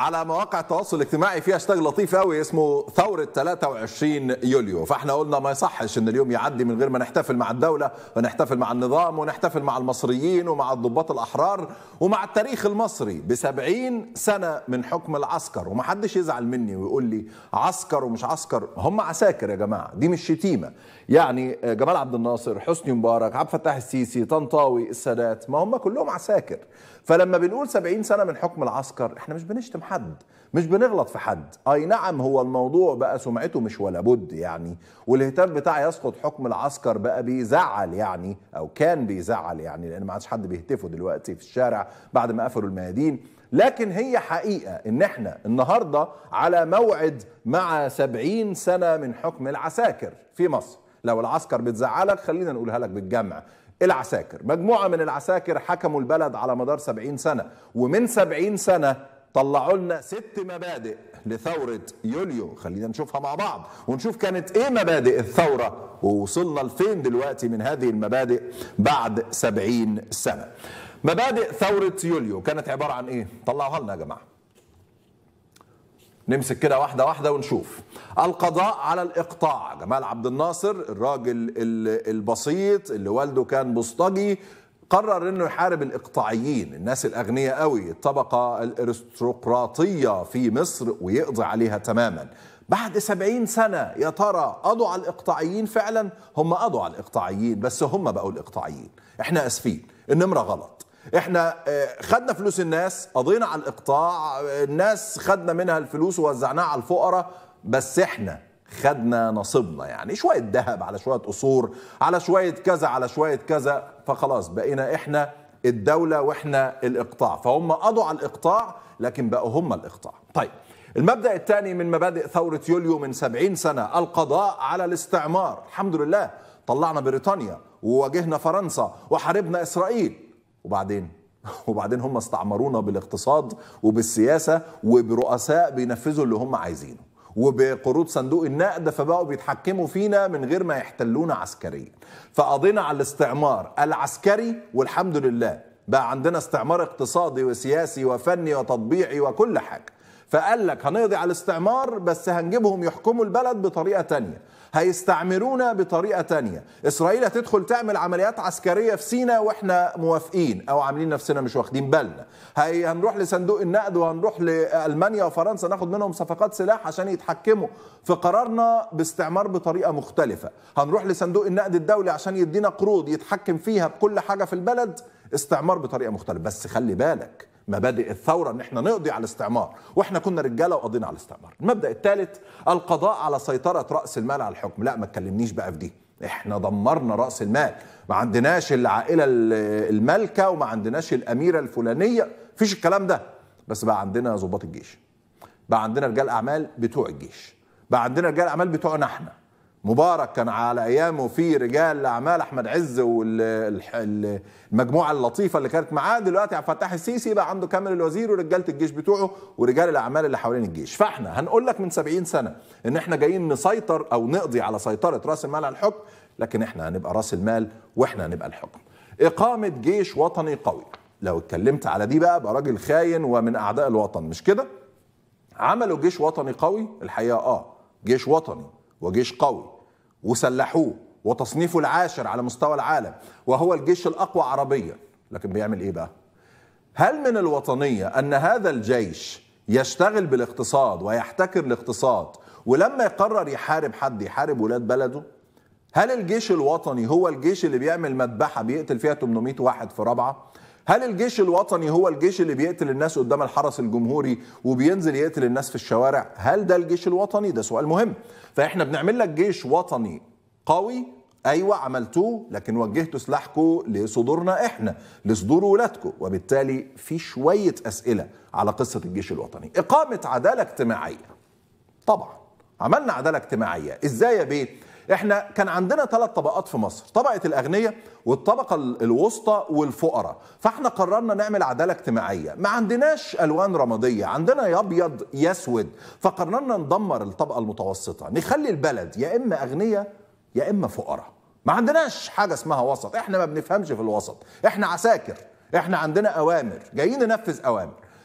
على مواقع التواصل الاجتماعي في هاشتاج لطيف قوي اسمه ثورة 23 يوليو فاحنا قلنا ما يصحش ان اليوم يعدي من غير ما نحتفل مع الدولة ونحتفل مع النظام ونحتفل مع المصريين ومع الضباط الأحرار ومع التاريخ المصري بسبعين سنة من حكم العسكر ومحدش يزعل مني ويقول لي عسكر ومش عسكر هم عساكر يا جماعة دي مش شتيمة يعني جمال عبد الناصر حسني مبارك عبد الفتاح السيسي طنطاوي السادات ما هم كلهم عساكر فلما بنقول 70 سنه من حكم العسكر احنا مش بنشتم حد مش بنغلط في حد اي نعم هو الموضوع بقى سمعته مش ولا بد يعني والهتاف بتاع يسقط حكم العسكر بقى بيزعل يعني او كان بيزعل يعني لان ما عادش حد بيهتفوا دلوقتي في الشارع بعد ما قفلوا الميادين لكن هي حقيقة ان احنا النهاردة على موعد مع 70 سنة من حكم العساكر في مصر لو العسكر بتزعلك خلينا نقولها لك بالجمع العساكر مجموعة من العساكر حكموا البلد على مدار سبعين سنة ومن سبعين سنة طلعوا لنا ست مبادئ لثورة يوليو خلينا نشوفها مع بعض ونشوف كانت ايه مبادئ الثورة ووصلنا لفين دلوقتي من هذه المبادئ بعد سبعين سنة مبادئ ثورة يوليو كانت عبارة عن ايه طلعوها لنا يا جماعة نمسك كده واحدة واحدة ونشوف القضاء على الإقطاع جمال عبد الناصر الراجل البسيط اللي والده كان بوسطجي قرر انه يحارب الاقطاعيين الناس الاغنياء قوي الطبقة الارستقراطية في مصر ويقضي عليها تماما بعد سبعين سنة يا ترى قضوا على الإقطاعيين فعلا هم قضوا على الإقطاعيين بس هم بقوا الإقطاعيين احنا أسفين النمرة غلط احنا خدنا فلوس الناس قضينا على الاقطاع الناس خدنا منها الفلوس ووزعناها على الفقراء بس احنا خدنا نصيبنا يعني شوية ذهب على شوية قصور على شوية كذا على شوية كذا فخلاص بقينا احنا الدولة واحنا الاقطاع فهم قضوا على الاقطاع لكن بقوا هم الاقطاع طيب المبدأ الثاني من مبادئ ثورة يوليو من سبعين سنة القضاء على الاستعمار الحمد لله طلعنا بريطانيا وواجهنا فرنسا وحاربنا إسرائيل وبعدين وبعدين هم استعمرونا بالاقتصاد وبالسياسة وبرؤساء بينفذوا اللي هم عايزينه وبقروض صندوق النقد فبقوا بيتحكموا فينا من غير ما يحتلونا عسكريا فقضينا على الاستعمار العسكري والحمد لله بقى عندنا استعمار اقتصادي وسياسي وفني وتطبيعي وكل حاجة فقال لك هنقضي على الاستعمار بس هنجيبهم يحكموا البلد بطريقة تانية هيستعمرونا بطريقة تانية إسرائيل هتدخل تعمل عمليات عسكرية في سينا وإحنا موافقين أو عاملين نفسنا مش واخدين بالنا هي هنروح لصندوق النقد وهنروح لألمانيا وفرنسا ناخد منهم صفقات سلاح عشان يتحكموا في قرارنا باستعمار بطريقة مختلفة هنروح لصندوق النقد الدولي عشان يدينا قروض يتحكم فيها بكل حاجة في البلد استعمار بطريقة مختلفة بس خلي بالك مبادئ الثورة ان احنا نقضي على الاستعمار واحنا كنا رجالة وقضينا على الاستعمار المبدأ الثالث القضاء على سيطرة رأس المال على الحكم لا ما تكلمنيش بقى في دي احنا دمرنا رأس المال ما عندناش العائلة المالكة وما عندناش الأميرة الفلانية فيش الكلام ده بس بقى عندنا ضباط الجيش بقى عندنا رجال أعمال بتوع الجيش بقى عندنا رجال أعمال بتوعنا احنا مبارك كان على ايامه في رجال اعمال احمد عز والمجموعه اللطيفه اللي كانت معاه دلوقتي عبد الفتاح السيسي بقى عنده كامل الوزير ورجاله الجيش بتوعه ورجال الاعمال اللي حوالين الجيش فاحنا هنقول لك من 70 سنه ان احنا جايين نسيطر او نقضي على سيطره راس المال على الحكم لكن احنا هنبقى راس المال واحنا هنبقى الحكم اقامه جيش وطني قوي لو اتكلمت على دي بقى بقى راجل خاين ومن اعداء الوطن مش كده عملوا جيش وطني قوي الحقيقه اه جيش وطني وجيش قوي وسلحوه وتصنيفه العاشر على مستوى العالم وهو الجيش الاقوى عربيا لكن بيعمل ايه بقى هل من الوطنيه ان هذا الجيش يشتغل بالاقتصاد ويحتكر الاقتصاد ولما يقرر يحارب حد يحارب ولاد بلده هل الجيش الوطني هو الجيش اللي بيعمل مذبحه بيقتل فيها 800 واحد في رابعه هل الجيش الوطني هو الجيش اللي بيقتل الناس قدام الحرس الجمهوري وبينزل يقتل الناس في الشوارع هل ده الجيش الوطني ده سؤال مهم فاحنا بنعمل لك جيش وطني قوي ايوه عملتوه لكن وجهتوا سلاحكم لصدورنا احنا لصدور ولادكم وبالتالي في شويه اسئله على قصه الجيش الوطني اقامه عداله اجتماعيه طبعا عملنا عداله اجتماعيه ازاي يا بيه احنا كان عندنا ثلاث طبقات في مصر طبقه الاغنياء والطبقه الوسطى والفقراء فاحنا قررنا نعمل عداله اجتماعيه ما عندناش الوان رماديه عندنا يا ابيض يا اسود فقررنا ندمر الطبقه المتوسطه نخلي البلد يا اما اغنياء يا اما فقراء ما عندناش حاجه اسمها وسط احنا ما بنفهمش في الوسط احنا عساكر احنا عندنا اوامر جايين ننفذ اوامر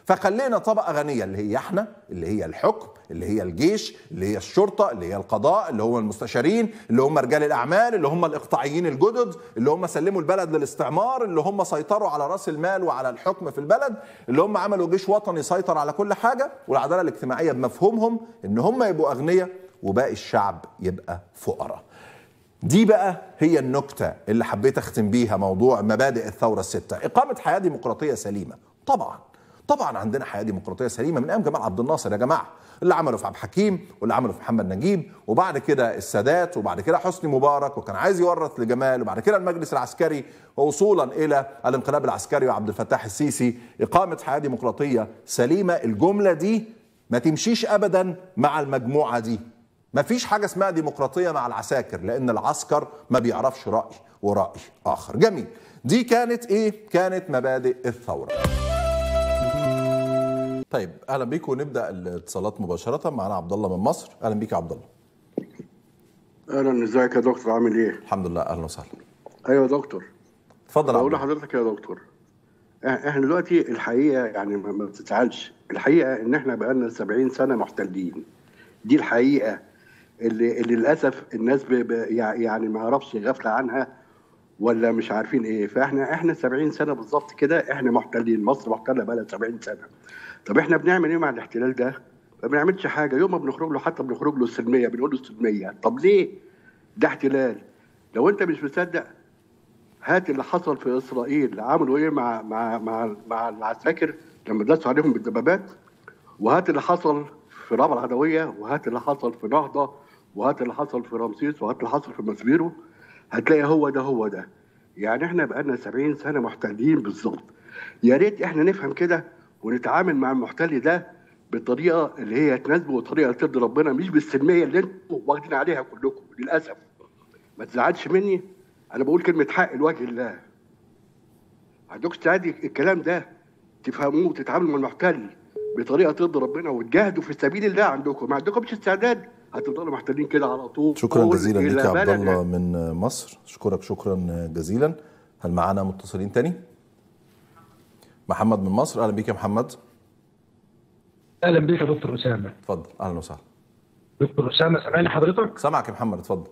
فخلينا طبقه غنيه اللي هي احنا اللي هي الحكم اللي هي الجيش اللي هي الشرطه اللي هي القضاء اللي هم المستشارين اللي هم رجال الاعمال اللي هم الاقطاعيين الجدد اللي هم سلموا البلد للاستعمار اللي هم سيطروا على راس المال وعلى الحكم في البلد اللي هم عملوا جيش وطني يسيطر على كل حاجه والعداله الاجتماعيه بمفهومهم ان هم يبقوا اغنياء وباقي الشعب يبقى فقراء دي بقى هي النكتة اللي حبيت أختم بيها موضوع مبادئ الثورة الستة إقامة حياة ديمقراطية سليمة طبعا طبعا عندنا حياة ديمقراطية سليمة من أيام جمال عبد الناصر يا جماعة اللي عمله في عبد الحكيم واللي عمله في محمد نجيب وبعد كده السادات وبعد كده حسني مبارك وكان عايز يورث لجمال وبعد كده المجلس العسكري ووصولا إلى الانقلاب العسكري وعبد الفتاح السيسي إقامة حياة ديمقراطية سليمة الجملة دي ما تمشيش أبدا مع المجموعة دي ما فيش حاجة اسمها ديمقراطية مع العساكر لأن العسكر ما بيعرفش رأي ورأي آخر جميل دي كانت إيه؟ كانت مبادئ الثورة طيب أهلا بيكم ونبدأ الاتصالات مباشرة معنا عبد الله من مصر أهلا بيك يا عبد الله اهلا ازيك يا دكتور عامل ايه؟ الحمد لله أهلا وسهلا ايوه يا دكتور اتفضل يا عبد بقول الله لحضرتك يا دكتور إح- احنا دلوقتي الحقيقه يعني ما ما بتزعلش الحقيقه ان احنا بقالنا 70 سنه محتلين دي الحقيقه اللي, اللي للاسف الناس ب... ب... يع- يعني ما يعرفش غفله عنها ولا مش عارفين ايه فاحنا احنا 70 سنه بالظبط كده احنا محتلين مصر محتله بقى لها 70 سنه طب احنا بنعمل ايه مع الاحتلال ده؟ ما بنعملش حاجه يوم ما بنخرج له حتى بنخرج له السلميه بنقول له السلميه طب ليه؟ ده احتلال لو انت مش مصدق هات اللي حصل في اسرائيل عملوا ايه مع مع مع مع العساكر لما داسوا عليهم بالدبابات وهات اللي حصل في رابعه العدويه وهات اللي حصل في نهضه وهات اللي حصل في رمسيس وهات اللي حصل في مسبيرو هتلاقي هو ده هو ده يعني احنا بقالنا 70 سنه محتلين بالظبط يا ريت احنا نفهم كده ونتعامل مع المحتل ده بالطريقه اللي هي تناسبه وطريقه ترضي ربنا مش بالسلميه اللي انتوا واخدين عليها كلكم للاسف ما تزعلش مني انا بقول كلمه حق لوجه الله عندكم استعداد الكلام ده تفهموه وتتعاملوا مع المحتل بطريقه ترضي ربنا وتجاهدوا في سبيل الله عندكم ما عندكمش استعداد هتفضلوا محتلين كده على طول شكرا جزيلا إلى لك يا عبد بلد الله من مصر اشكرك شكرا جزيلا هل معانا متصلين تاني محمد من مصر اهلا بيك يا محمد اهلا بيك يا دكتور اسامه اتفضل اهلا وسهلا دكتور اسامه سامعني حضرتك سامعك يا محمد اتفضل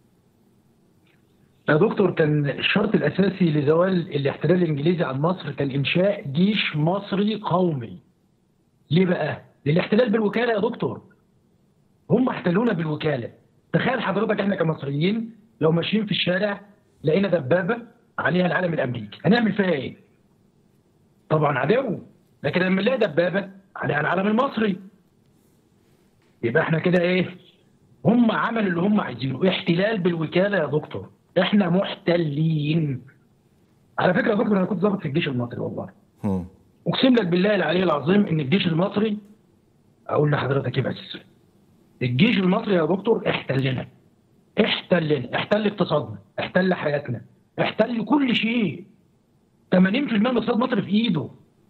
يا دكتور كان الشرط الاساسي لزوال الاحتلال الانجليزي عن مصر كان انشاء جيش مصري قومي ليه بقى للاحتلال بالوكاله يا دكتور هم احتلونا بالوكاله تخيل حضرتك احنا كمصريين لو ماشيين في الشارع لقينا دبابه عليها العلم الامريكي هنعمل فيها ايه طبعا عدو لكن لما نلاقي دبابه عليها العلم المصري يبقى احنا كده ايه هم عملوا اللي هم عايزينه احتلال بالوكاله يا دكتور احنا محتلين على فكره يا دكتور انا كنت ضابط في الجيش المصري والله هم. اقسم لك بالله العلي العظيم ان الجيش المصري اقول لحضرتك ايه بس الجيش المصري يا دكتور احتلنا احتلنا احتل اقتصادنا احتل حياتنا احتل كل شيء 80% من اقتصاد مصر في ايده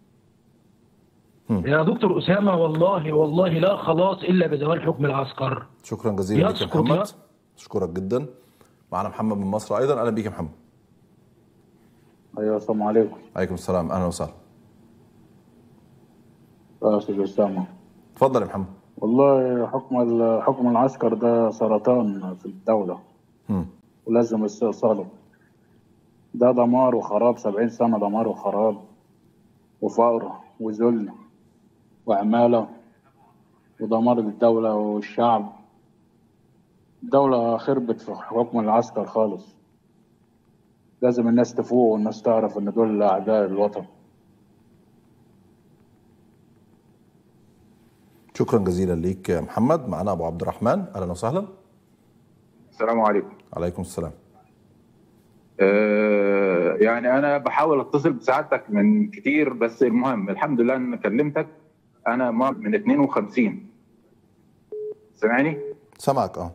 هم. يا دكتور اسامه والله والله لا خلاص الا بزوال حكم العسكر شكرا جزيلا لك يا يسقط محمد يسقط. اشكرك جدا معنا محمد من مصر ايضا اهلا بيك يا محمد ايوه السلام عليكم عليكم السلام اهلا وسهلا يا استاذ اسامه اتفضل يا محمد والله حكم ال- حكم العسكر ده سرطان في الدوله هم. ولازم استئصاله ده دمار وخراب سبعين سنة دمار وخراب وفقر وذل وعمالة ودمار الدولة والشعب الدولة خربت في حكم العسكر خالص لازم الناس تفوق والناس تعرف ان دول اعداء الوطن شكرا جزيلا ليك يا محمد معنا ابو عبد الرحمن اهلا وسهلا السلام عليكم عليكم السلام آه، يعني انا بحاول اتصل بسعادتك من كتير بس المهم الحمد لله ان كلمتك انا م- من 52 سامعني سامعك اه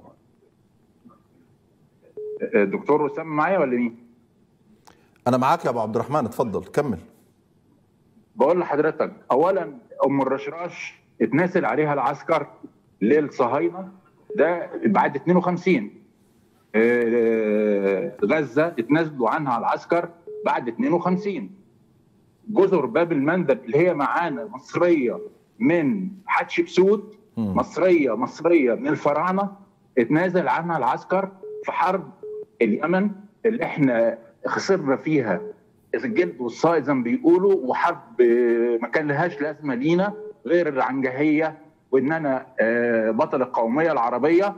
آه، دكتور اسامه معايا ولا مين انا معاك يا ابو عبد الرحمن اتفضل كمل بقول لحضرتك اولا ام الرشراش اتنازل عليها العسكر للصهاينه ده بعد 52 آه، غزه اتنازلوا عنها العسكر بعد 52 جزر باب المندب اللي هي معانا مصريه من حتشبسوت مصريه مصريه من الفراعنه اتنازل عنها العسكر في حرب اليمن اللي احنا خسرنا فيها الجلد والصائد زي ما بيقولوا وحرب آه، ما كان لهاش لازمه لينا غير العنجهيه وان انا آه، بطل القوميه العربيه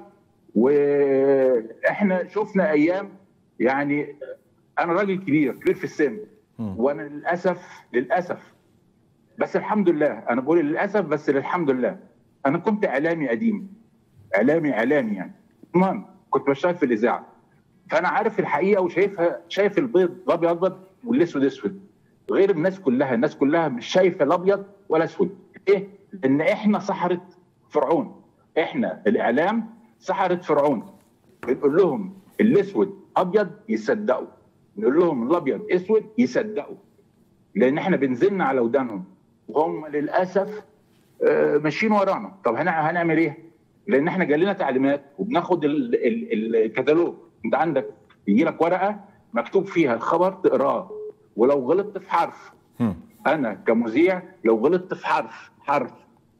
واحنا شفنا ايام يعني انا راجل كبير كبير في السن وانا للاسف للاسف بس الحمد لله انا بقول للاسف بس الحمد لله انا كنت اعلامي قديم اعلامي اعلامي يعني المهم كنت بشتغل في الاذاعه فانا عارف الحقيقه وشايفها شايف البيض الابيض ابيض والاسود اسود غير الناس كلها الناس كلها مش شايفه الابيض ولا اسود ايه ان احنا سحره فرعون احنا الاعلام سحره فرعون بنقول لهم الاسود ابيض يصدقوا نقول لهم الابيض اسود يصدقوا لان احنا بنزلنا على ودانهم وهم للاسف آه، ماشيين ورانا طب هنع- هنعمل ايه لان احنا جالنا تعليمات وبناخد ال- ال- الكتالوج انت عندك يجي لك ورقه مكتوب فيها الخبر تقراه ولو غلطت في حرف مم. انا كمذيع لو غلطت في حرف حرف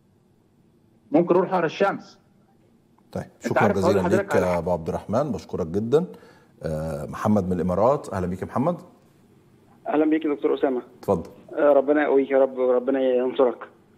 ممكن اروح اقرا الشمس طيب أنت شكرا عارف أقول جزيلا لحضرتك ليك على يا حاجة؟ ابو عبد الرحمن بشكرك جدا آه، محمد من الامارات اهلا بيك يا محمد اهلا بيك يا دكتور اسامه اتفضل آه، ربنا يقويك يا رب وربنا ينصرك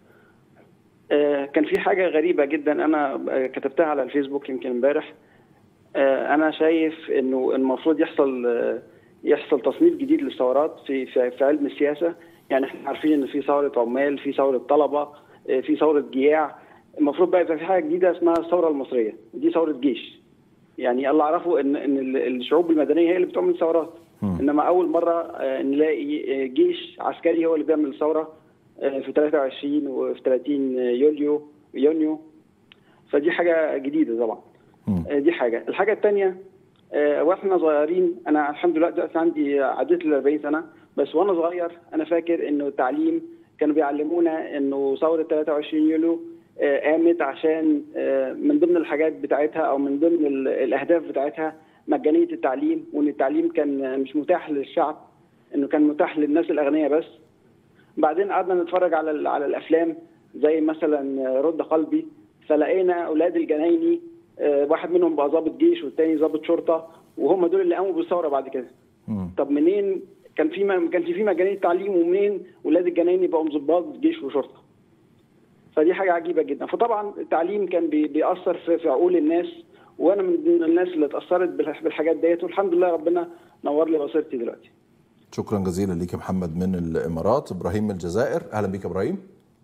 آه، كان في حاجه غريبه جدا انا آه، كتبتها على الفيسبوك يمكن امبارح آه، انا شايف انه المفروض يحصل آه، يحصل تصنيف جديد للثورات في في في علم السياسه يعني احنا عارفين ان في ثوره عمال في ثوره طلبه آه، في ثوره جياع المفروض بقى يبقى في حاجه جديده اسمها الثوره المصريه دي ثوره جيش يعني الله اعرفه ان ان ال- الشعوب المدنيه هي اللي بتعمل ثورات انما اول مره آه، نلاقي آه، جيش عسكري هو اللي بيعمل ثوره آه، في 23 وفي 30 يوليو يونيو فدي حاجه جديده طبعا مم. آه، دي حاجه الحاجه الثانيه واحنا صغيرين انا الحمد لله دلوقتي عندي عديت ال 40 سنه بس وانا صغير انا فاكر انه التعليم كانوا بيعلمونا انه ثوره 23 يوليو آه، قامت عشان آه، من ضمن الحاجات بتاعتها او من ضمن ال- الاهداف بتاعتها مجانيه التعليم وان التعليم كان مش متاح للشعب انه كان متاح للناس الاغنياء بس بعدين قعدنا نتفرج على ال- على الافلام زي مثلا رد قلبي فلقينا اولاد الجنايني آه، واحد منهم بقى ضابط جيش والتاني ضابط شرطه وهم دول اللي قاموا بالثوره بعد كده مم. طب منين كان في ما كانش في مجانيه تعليم ومنين ولاد الجنايني بقوا ضباط جيش وشرطه فدي حاجه عجيبه جدا فطبعا التعليم كان بي- بيأثر في في عقول الناس وانا من ضمن الناس اللي اتأثرت بالح- بالحاجات ديت والحمد لله ربنا نور لي بصيرتي دلوقتي شكرا جزيلا ليك يا محمد من الامارات ابراهيم من الجزائر اهلا بيك يا ابراهيم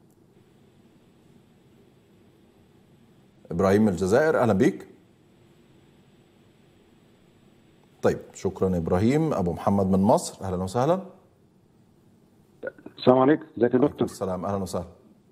ابراهيم من الجزائر اهلا بيك طيب شكرا يا ابراهيم ابو محمد من مصر اهلا وسهلا السلام عليكم ازيك يا عليكم دكتور السلام اهلا وسهلا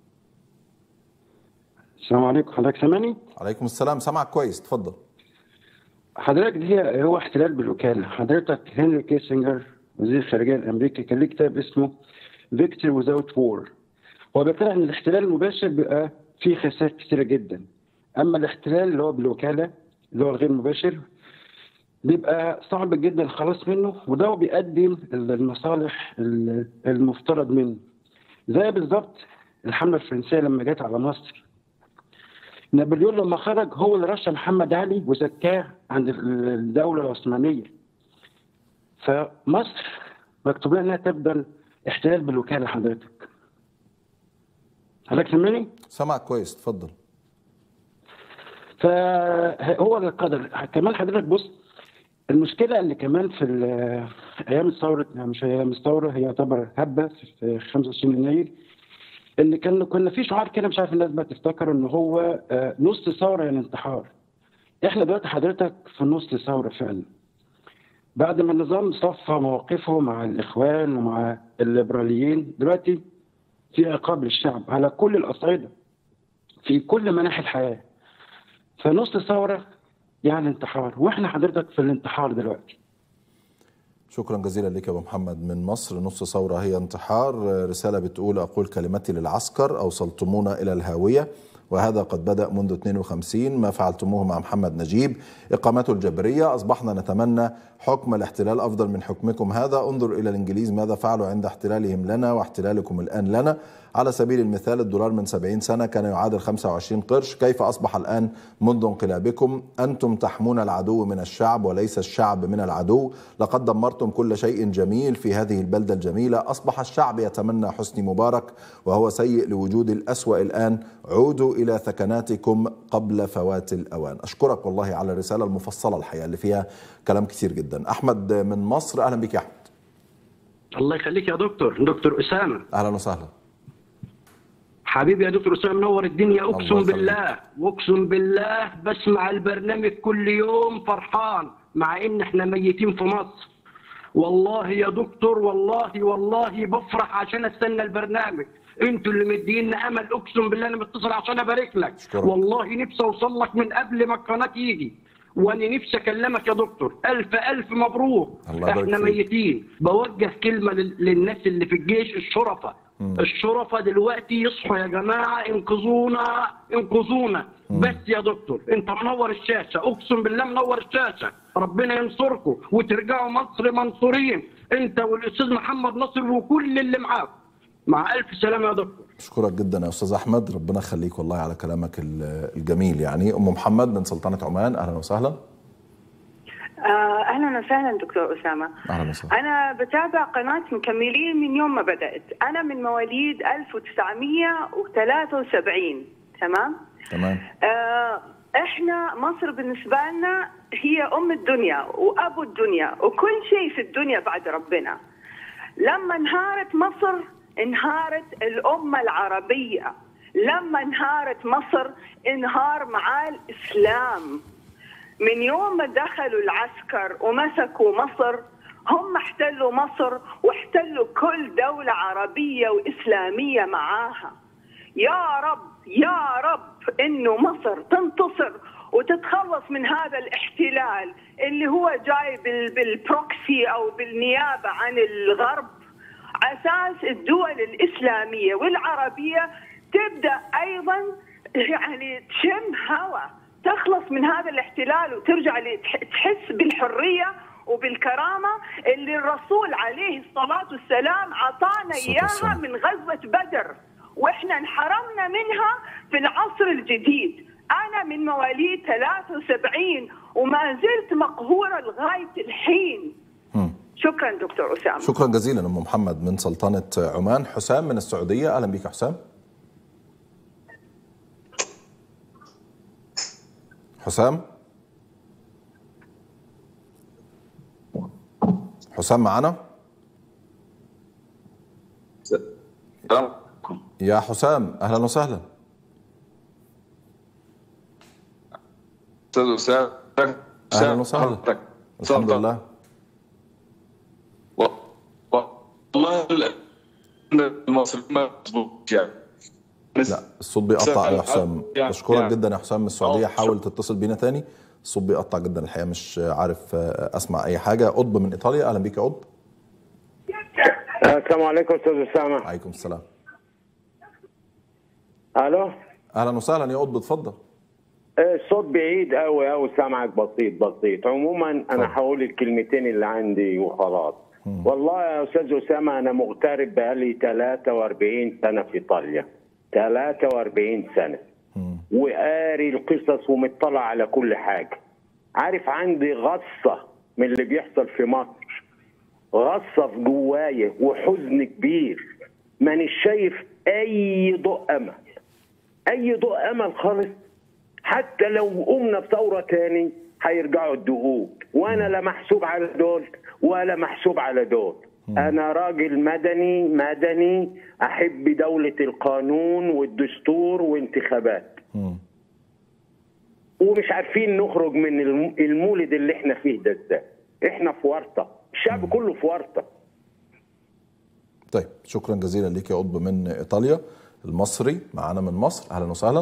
السلام عليكم حضرتك سامعني عليكم السلام سامعك كويس اتفضل حضرتك دي هي هو احتلال بالوكاله حضرتك هنري كيسنجر وزير الخارجيه الامريكي كان ليه كتاب اسمه فيكتور وزاوت وور هو بيقول ان الاحتلال المباشر بيبقى فيه خسائر كثيره جدا اما الاحتلال اللي هو بالوكاله اللي هو الغير مباشر بيبقى صعب جدا الخلاص منه وده هو بيقدم المصالح المفترض منه زي بالظبط الحمله الفرنسيه لما جت على مصر نابليون لما خرج هو اللي رشح محمد علي وزكاه عند الدوله العثمانيه فمصر مكتوب لها انها تفضل احتلال بالوكاله حضرتك حضرتك سامعني؟ سامعك كويس اتفضل فهو ده القدر كمان حضرتك بص المشكله اللي كمان في ال- ايام الثوره مش ايام الثوره هي يعتبر هبه في 25 يناير اللي كان كنا في شعار كده مش عارف الناس بقى تفتكر ان هو آه، نص ثوره يعني انتحار احنا دلوقتي حضرتك في نص ثوره فعلا بعد ما النظام صفى مواقفه مع الاخوان ومع الليبراليين دلوقتي في عقاب للشعب على كل الاصعده في كل مناحي الحياه فنص ثوره يعني انتحار واحنا حضرتك في الانتحار دلوقتي شكرا جزيلا لك يا ابو محمد من مصر نص ثوره هي انتحار رساله بتقول اقول كلمتي للعسكر اوصلتمونا الى الهاويه وهذا قد بدا منذ 52 ما فعلتموه مع محمد نجيب اقامته الجبريه اصبحنا نتمنى حكم الاحتلال أفضل من حكمكم هذا انظر إلى الإنجليز ماذا فعلوا عند احتلالهم لنا واحتلالكم الآن لنا على سبيل المثال الدولار من 70 سنة كان يعادل 25 قرش كيف أصبح الآن منذ انقلابكم أنتم تحمون العدو من الشعب وليس الشعب من العدو لقد دمرتم كل شيء جميل في هذه البلدة الجميلة أصبح الشعب يتمنى حسني مبارك وهو سيء لوجود الأسوأ الآن عودوا إلى ثكناتكم قبل فوات الأوان أشكرك والله على الرسالة المفصلة الحقيقة اللي فيها كلام كثير جدا أحمد من مصر أهلا بك يا أحمد الله يخليك يا دكتور دكتور اسامه أهلا وسهلا حبيبي يا دكتور اسامه منور الدنيا الله اقسم يخليك. بالله اقسم بالله بسمع البرنامج كل يوم فرحان مع ان احنا ميتين في مصر والله يا دكتور والله والله بفرح عشان استنى البرنامج انتوا اللي مدينا امل اقسم بالله انا متصل عشان ابارك لك أشكرك. والله نفسي اوصل لك من قبل ما القناه تيجي وانا نفسي اكلمك يا دكتور الف الف مبروك الله يبارك احنا فيك. ميتين بوجه كلمه لل- للناس اللي في الجيش الشرفاء الشرفاء دلوقتي يصحوا يا جماعه انقذونا انقذونا بس يا دكتور انت منور الشاشه اقسم بالله منور الشاشه ربنا ينصركم وترجعوا مصر منصورين انت والاستاذ محمد نصر وكل اللي معاك مع الف سلامه يا دكتور أشكرك جدا يا أستاذ أحمد ربنا يخليك والله على كلامك ال- الجميل يعني أم محمد من سلطنة عمان أهلا وسهلا آه، اهلا وسهلا دكتور اسامه أهلا وسهلا انا بتابع قناه مكملين من يوم ما بدات انا من مواليد 1973 تمام تمام آه، احنا مصر بالنسبه لنا هي ام الدنيا وابو الدنيا وكل شيء في الدنيا بعد ربنا لما انهارت مصر انهارت الامه العربيه لما انهارت مصر انهار معاه الاسلام من يوم ما دخلوا العسكر ومسكوا مصر هم احتلوا مصر واحتلوا كل دولة عربية وإسلامية معاها يا رب يا رب إنه مصر تنتصر وتتخلص من هذا الاحتلال اللي هو جاي بال- بالبروكسي أو بالنيابة عن الغرب أساس الدول الإسلامية والعربية تبدأ أيضا يعني تشم هوا تخلص من هذا الاحتلال وترجع لتح- تحس بالحرية وبالكرامة اللي الرسول عليه الصلاة والسلام عطانا الصلاة إياها والسلام. من غزوة بدر وإحنا انحرمنا منها في العصر الجديد أنا من مواليد 73 وما زلت مقهورة لغاية الحين مم. شكرا دكتور أسامة شكرا جزيلا أم محمد من سلطنة عمان حسام من السعودية أهلا بك يا حسام حسام حسام معنا يا حسام أهلا وسهلا استاذ اسامه أهلا وسهلا الحمد لله والله المصري ما مظبوط يعني لا الصوت بيقطع يا حسام يعني- بشكرك يعني. جدا يا حسام من السعوديه أه، حاول تتصل بينا تاني الصوت بيقطع جدا الحقيقه مش عارف آه، اسمع اي حاجه قطب من ايطاليا اهلا بيك يا قطب السلام عليكم استاذ اسامه عليكم السلام الو اهلا وسهلا يا قطب اتفضل إيه، الصوت بعيد قوي قوي سامعك بسيط بسيط عموما انا هقول الكلمتين اللي عندي وخلاص والله يا استاذ اسامه انا مغترب بقالي 43 سنه في ايطاليا 43 سنه وقاري القصص ومطلع على كل حاجه عارف عندي غصه من اللي بيحصل في مصر غصه في جوايا وحزن كبير مانيش شايف اي ضوء امل اي ضوء امل خالص حتى لو قمنا بثوره تاني هيرجعوا الدهوب وانا لا محسوب على دول ولا محسوب على دول انا راجل مدني مدني احب دوله القانون والدستور وانتخابات ومش عارفين نخرج من الم- المولد اللي احنا فيه ده ازاي احنا في ورطه الشعب كله في ورطه طيب شكرا جزيلا ليك يا قطب من ايطاليا المصري معانا من مصر اهلا وسهلا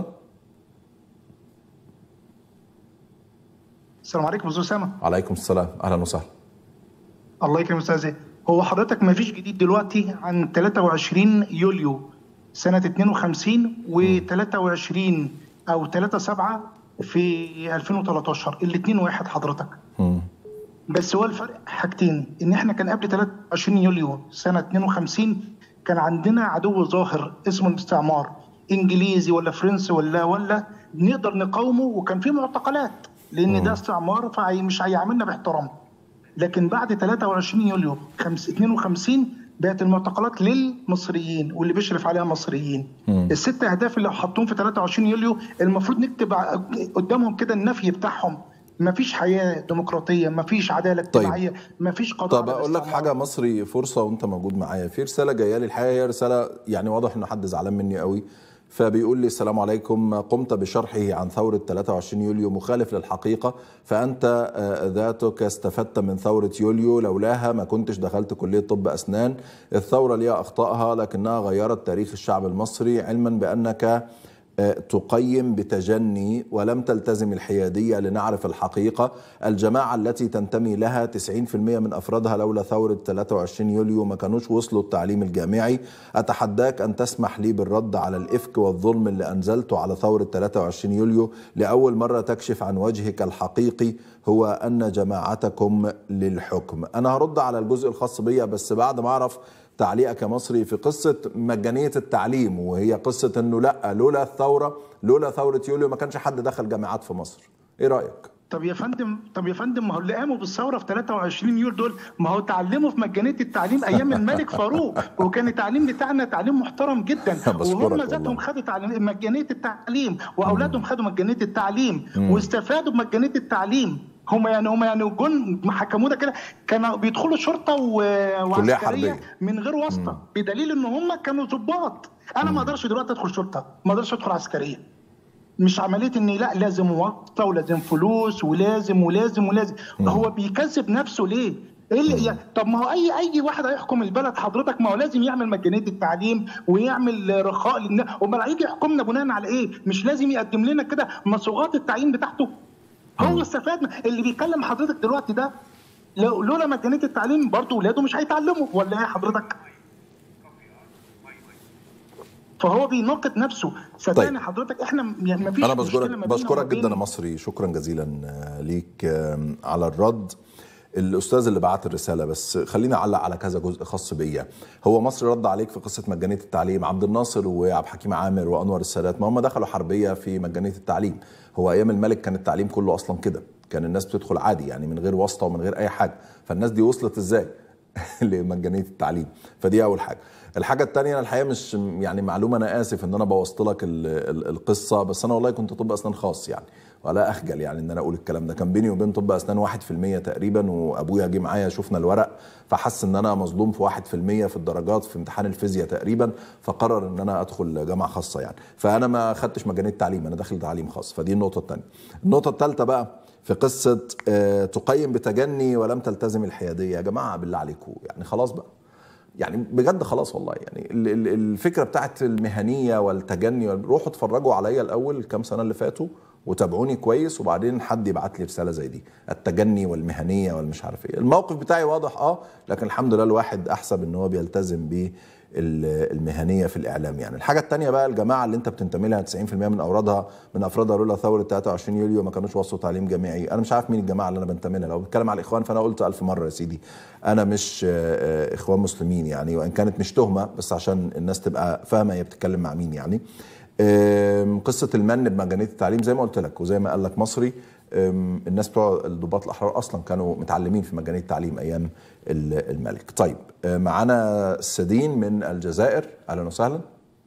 السلام عليكم استاذ اسامه عليكم السلام اهلا وسهلا الله يكرم استاذ هو حضرتك ما فيش جديد دلوقتي عن 23 يوليو سنه 52 و23 او 3 7 في 2013 الاثنين واحد حضرتك مم. بس هو الفرق حاجتين ان احنا كان قبل 23 يوليو سنه 52 كان عندنا عدو ظاهر اسمه الاستعمار انجليزي ولا فرنسي ولا ولا نقدر نقاومه وكان في معتقلات لان ده استعمار فمش هيعاملنا باحترام لكن بعد 23 يوليو 52 بقت المعتقلات للمصريين واللي بيشرف عليها مصريين مم. الست اهداف اللي حطوهم في 23 يوليو المفروض نكتب ع- قدامهم كده النفي بتاعهم مفيش حياه ديمقراطيه مفيش عداله اجتماعيه مفيش قضاء طب على اقول لك الاستعمار. حاجه مصري فرصه وانت موجود معايا في رساله جايه لي الحقيقه هي رساله يعني واضح انه حد زعلان مني قوي فبيقول لي السلام عليكم قمت بشرحه عن ثورة 23 يوليو مخالف للحقيقة فأنت آه، ذاتك استفدت من ثورة يوليو لولاها ما كنتش دخلت كلية طب أسنان الثورة ليها أخطائها لكنها غيرت تاريخ الشعب المصري علما بأنك تقيم بتجني ولم تلتزم الحيادية لنعرف الحقيقة الجماعة التي تنتمي لها 90% من أفرادها لولا ثورة 23 يوليو ما كانوش وصلوا التعليم الجامعي أتحداك أن تسمح لي بالرد على الإفك والظلم اللي أنزلته على ثورة 23 يوليو لأول مرة تكشف عن وجهك الحقيقي هو أن جماعتكم للحكم أنا هرد على الجزء الخاص بيا بس بعد ما أعرف تعليقك كمصري في قصة مجانية التعليم وهي قصة انه لا لولا الثورة لولا ثورة يوليو ما كانش حد دخل جامعات في مصر ايه رأيك؟ طب يا فندم طب يا فندم ما هو اللي قاموا بالثوره في 23 يوليو دول ما هو اتعلموا في مجانيه التعليم ايام الملك فاروق وكان التعليم بتاعنا تعليم محترم جدا بشكرك وهم والله. ذاتهم خدوا تعليم مجانيه التعليم واولادهم خدوا مجانيه التعليم مم. واستفادوا بمجانيه التعليم هم يعني هم يعني جون حكمونا كده كانوا بيدخلوا شرطه و... وعسكريه حربية. من غير واسطه بدليل ان هم كانوا ضباط انا ما اقدرش دلوقتي ادخل شرطه ما اقدرش ادخل عسكريه مش عمليه ان لا لازم واسطه ولازم فلوس ولازم ولازم ولازم هو بيكذب نفسه ليه؟ ايه اللي يعني طب ما هو اي اي واحد هيحكم البلد حضرتك ما هو لازم يعمل مجانيه التعليم ويعمل رخاء للناس امال هيجي يحكمنا بناء على ايه؟ مش لازم يقدم لنا كده مصوغات التعيين بتاعته؟ هو استفاد اللي بيكلم حضرتك دلوقتي ده لو لولا مجانيه التعليم برضه ولاده مش هيتعلموا ولا ايه حضرتك؟ فهو بيناقض نفسه صدقني طيب. حضرتك احنا يعني ما فيش انا مشكلة بشكرك ما بيننا بشكرك وبين- جدا يا مصري شكرا جزيلا آه، ليك آه، على الرد الاستاذ اللي بعت الرساله بس خليني اعلق على كذا جزء خاص بيا هو مصر رد عليك في قصه مجانيه التعليم عبد الناصر وعبد الحكيم عامر وانور السادات ما هم دخلوا حربيه في مجانيه التعليم هو ايام الملك كان التعليم كله اصلا كده كان الناس بتدخل عادي يعني من غير واسطه ومن غير اي حاجه فالناس دي وصلت ازاي لمجانيه التعليم فدي اول حاجه الحاجة التانية أنا الحقيقة مش يعني معلومة أنا آسف إن أنا بوظت لك ال- ال- القصة بس أنا والله كنت طب أسنان خاص يعني ولا أخجل يعني إن أنا أقول الكلام ده كان بيني وبين طب أسنان واحد في المية تقريبا وأبويا جه معايا شفنا الورق فحس إن أنا مظلوم في واحد في المية في الدرجات في امتحان الفيزياء تقريبا فقرر إن أنا أدخل جامعة خاصة يعني فأنا ما خدتش مجانية تعليم أنا داخل تعليم خاص فدي النقطة التانية النقطة الثالثة بقى في قصة آه، تقيم بتجني ولم تلتزم الحيادية يا جماعة بالله عليكم يعني خلاص بقى يعني بجد خلاص والله يعني ال- ال- الفكره بتاعت المهنيه والتجني روحوا اتفرجوا عليا الاول الكام سنه اللي فاتوا وتابعوني كويس وبعدين حد يبعت لي رساله زي دي التجني والمهنيه والمش عارف ايه الموقف بتاعي واضح اه لكن الحمد لله الواحد احسب ان هو بيلتزم بالمهنيه في الاعلام يعني الحاجه الثانيه بقى الجماعه اللي انت بتنتمي لها 90% من اورادها من افرادها لولا ثوره 23 يوليو ما كانوش وصلوا تعليم جامعي انا مش عارف مين الجماعه اللي انا بنتمي لها لو بتكلم على الاخوان فانا قلت ألف مره يا سيدي انا مش آه، آه، اخوان مسلمين يعني وان كانت مش تهمه بس عشان الناس تبقى فاهمه هي بتتكلم مع مين يعني آم، قصه المن بمجانيه التعليم زي ما قلت لك وزي ما قال لك مصري آم، الناس بتوع الضباط الاحرار اصلا كانوا متعلمين في مجانيه التعليم ايام ال- الملك طيب آه، معانا سدين من الجزائر اهلا وسهلا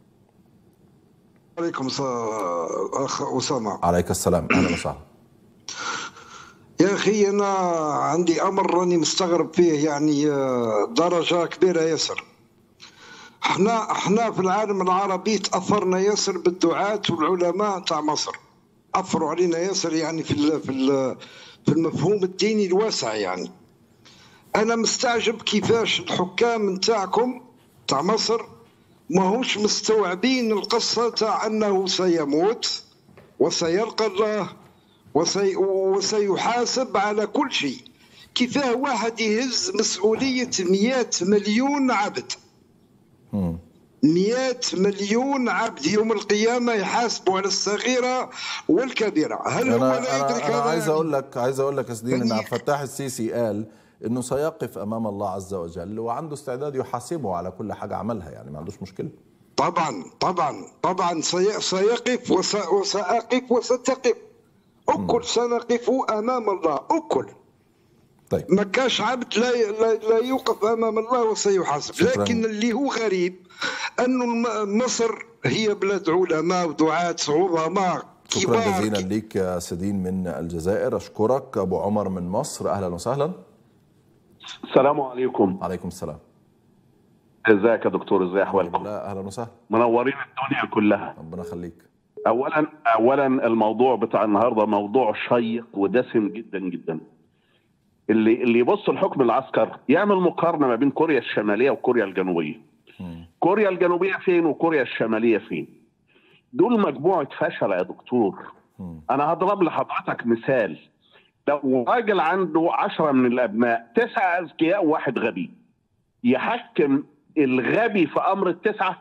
عليكم ص- اخ اسامه عليك السلام اهلا وسهلا يا اخي انا عندي امر راني مستغرب فيه يعني آه، درجه كبيره ياسر احنا احنا في العالم العربي تاثرنا ياسر بالدعاة والعلماء تاع مصر اثروا علينا ياسر يعني في ال في ال في المفهوم الديني الواسع يعني انا مستعجب كيفاش الحكام نتاعكم تاع مصر ماهوش مستوعبين القصه تاع انه سيموت وسيلقى الله وسي وسيحاسب على كل شيء كيفاه واحد يهز مسؤولية مئات مليون عبد مئات مليون عبد يوم القيامة يحاسبوا على الصغيرة والكبيرة هل هو انا لا يدرك انا, أنا هذا عايز يعني؟ اقول لك عايز اقول لك يا سيدين ان عبد الفتاح السيسي قال انه سيقف امام الله عز وجل وعنده استعداد يحاسبه على كل حاجه عملها يعني ما عندوش مشكله طبعا طبعا طبعا سي- سيقف وس- وسأقف وستقف أكل سنقف أمام الله أكل طيب ما كاش عبد لا لا, لا يوقف امام الله وسيحاسب شكراً. لكن اللي هو غريب انه الم- مصر هي بلاد علماء ودعاة عظماء شكرا كبار جزيلا ليك يا سيدين من الجزائر اشكرك ابو عمر من مصر اهلا وسهلا السلام عليكم عليكم السلام ازيك يا دكتور ازي احوالكم لا اهلا وسهلا منورين الدنيا كلها ربنا يخليك اولا اولا الموضوع بتاع النهارده موضوع شيق ودسم جدا جدا اللي اللي يبص لحكم العسكر يعمل مقارنه ما بين كوريا الشماليه وكوريا الجنوبيه كوريا الجنوبيه فين وكوريا الشماليه فين دول مجموعه فشل يا دكتور انا هضرب لحضرتك مثال لو راجل عنده عشرة من الابناء تسعة اذكياء وواحد غبي يحكم الغبي في امر التسعه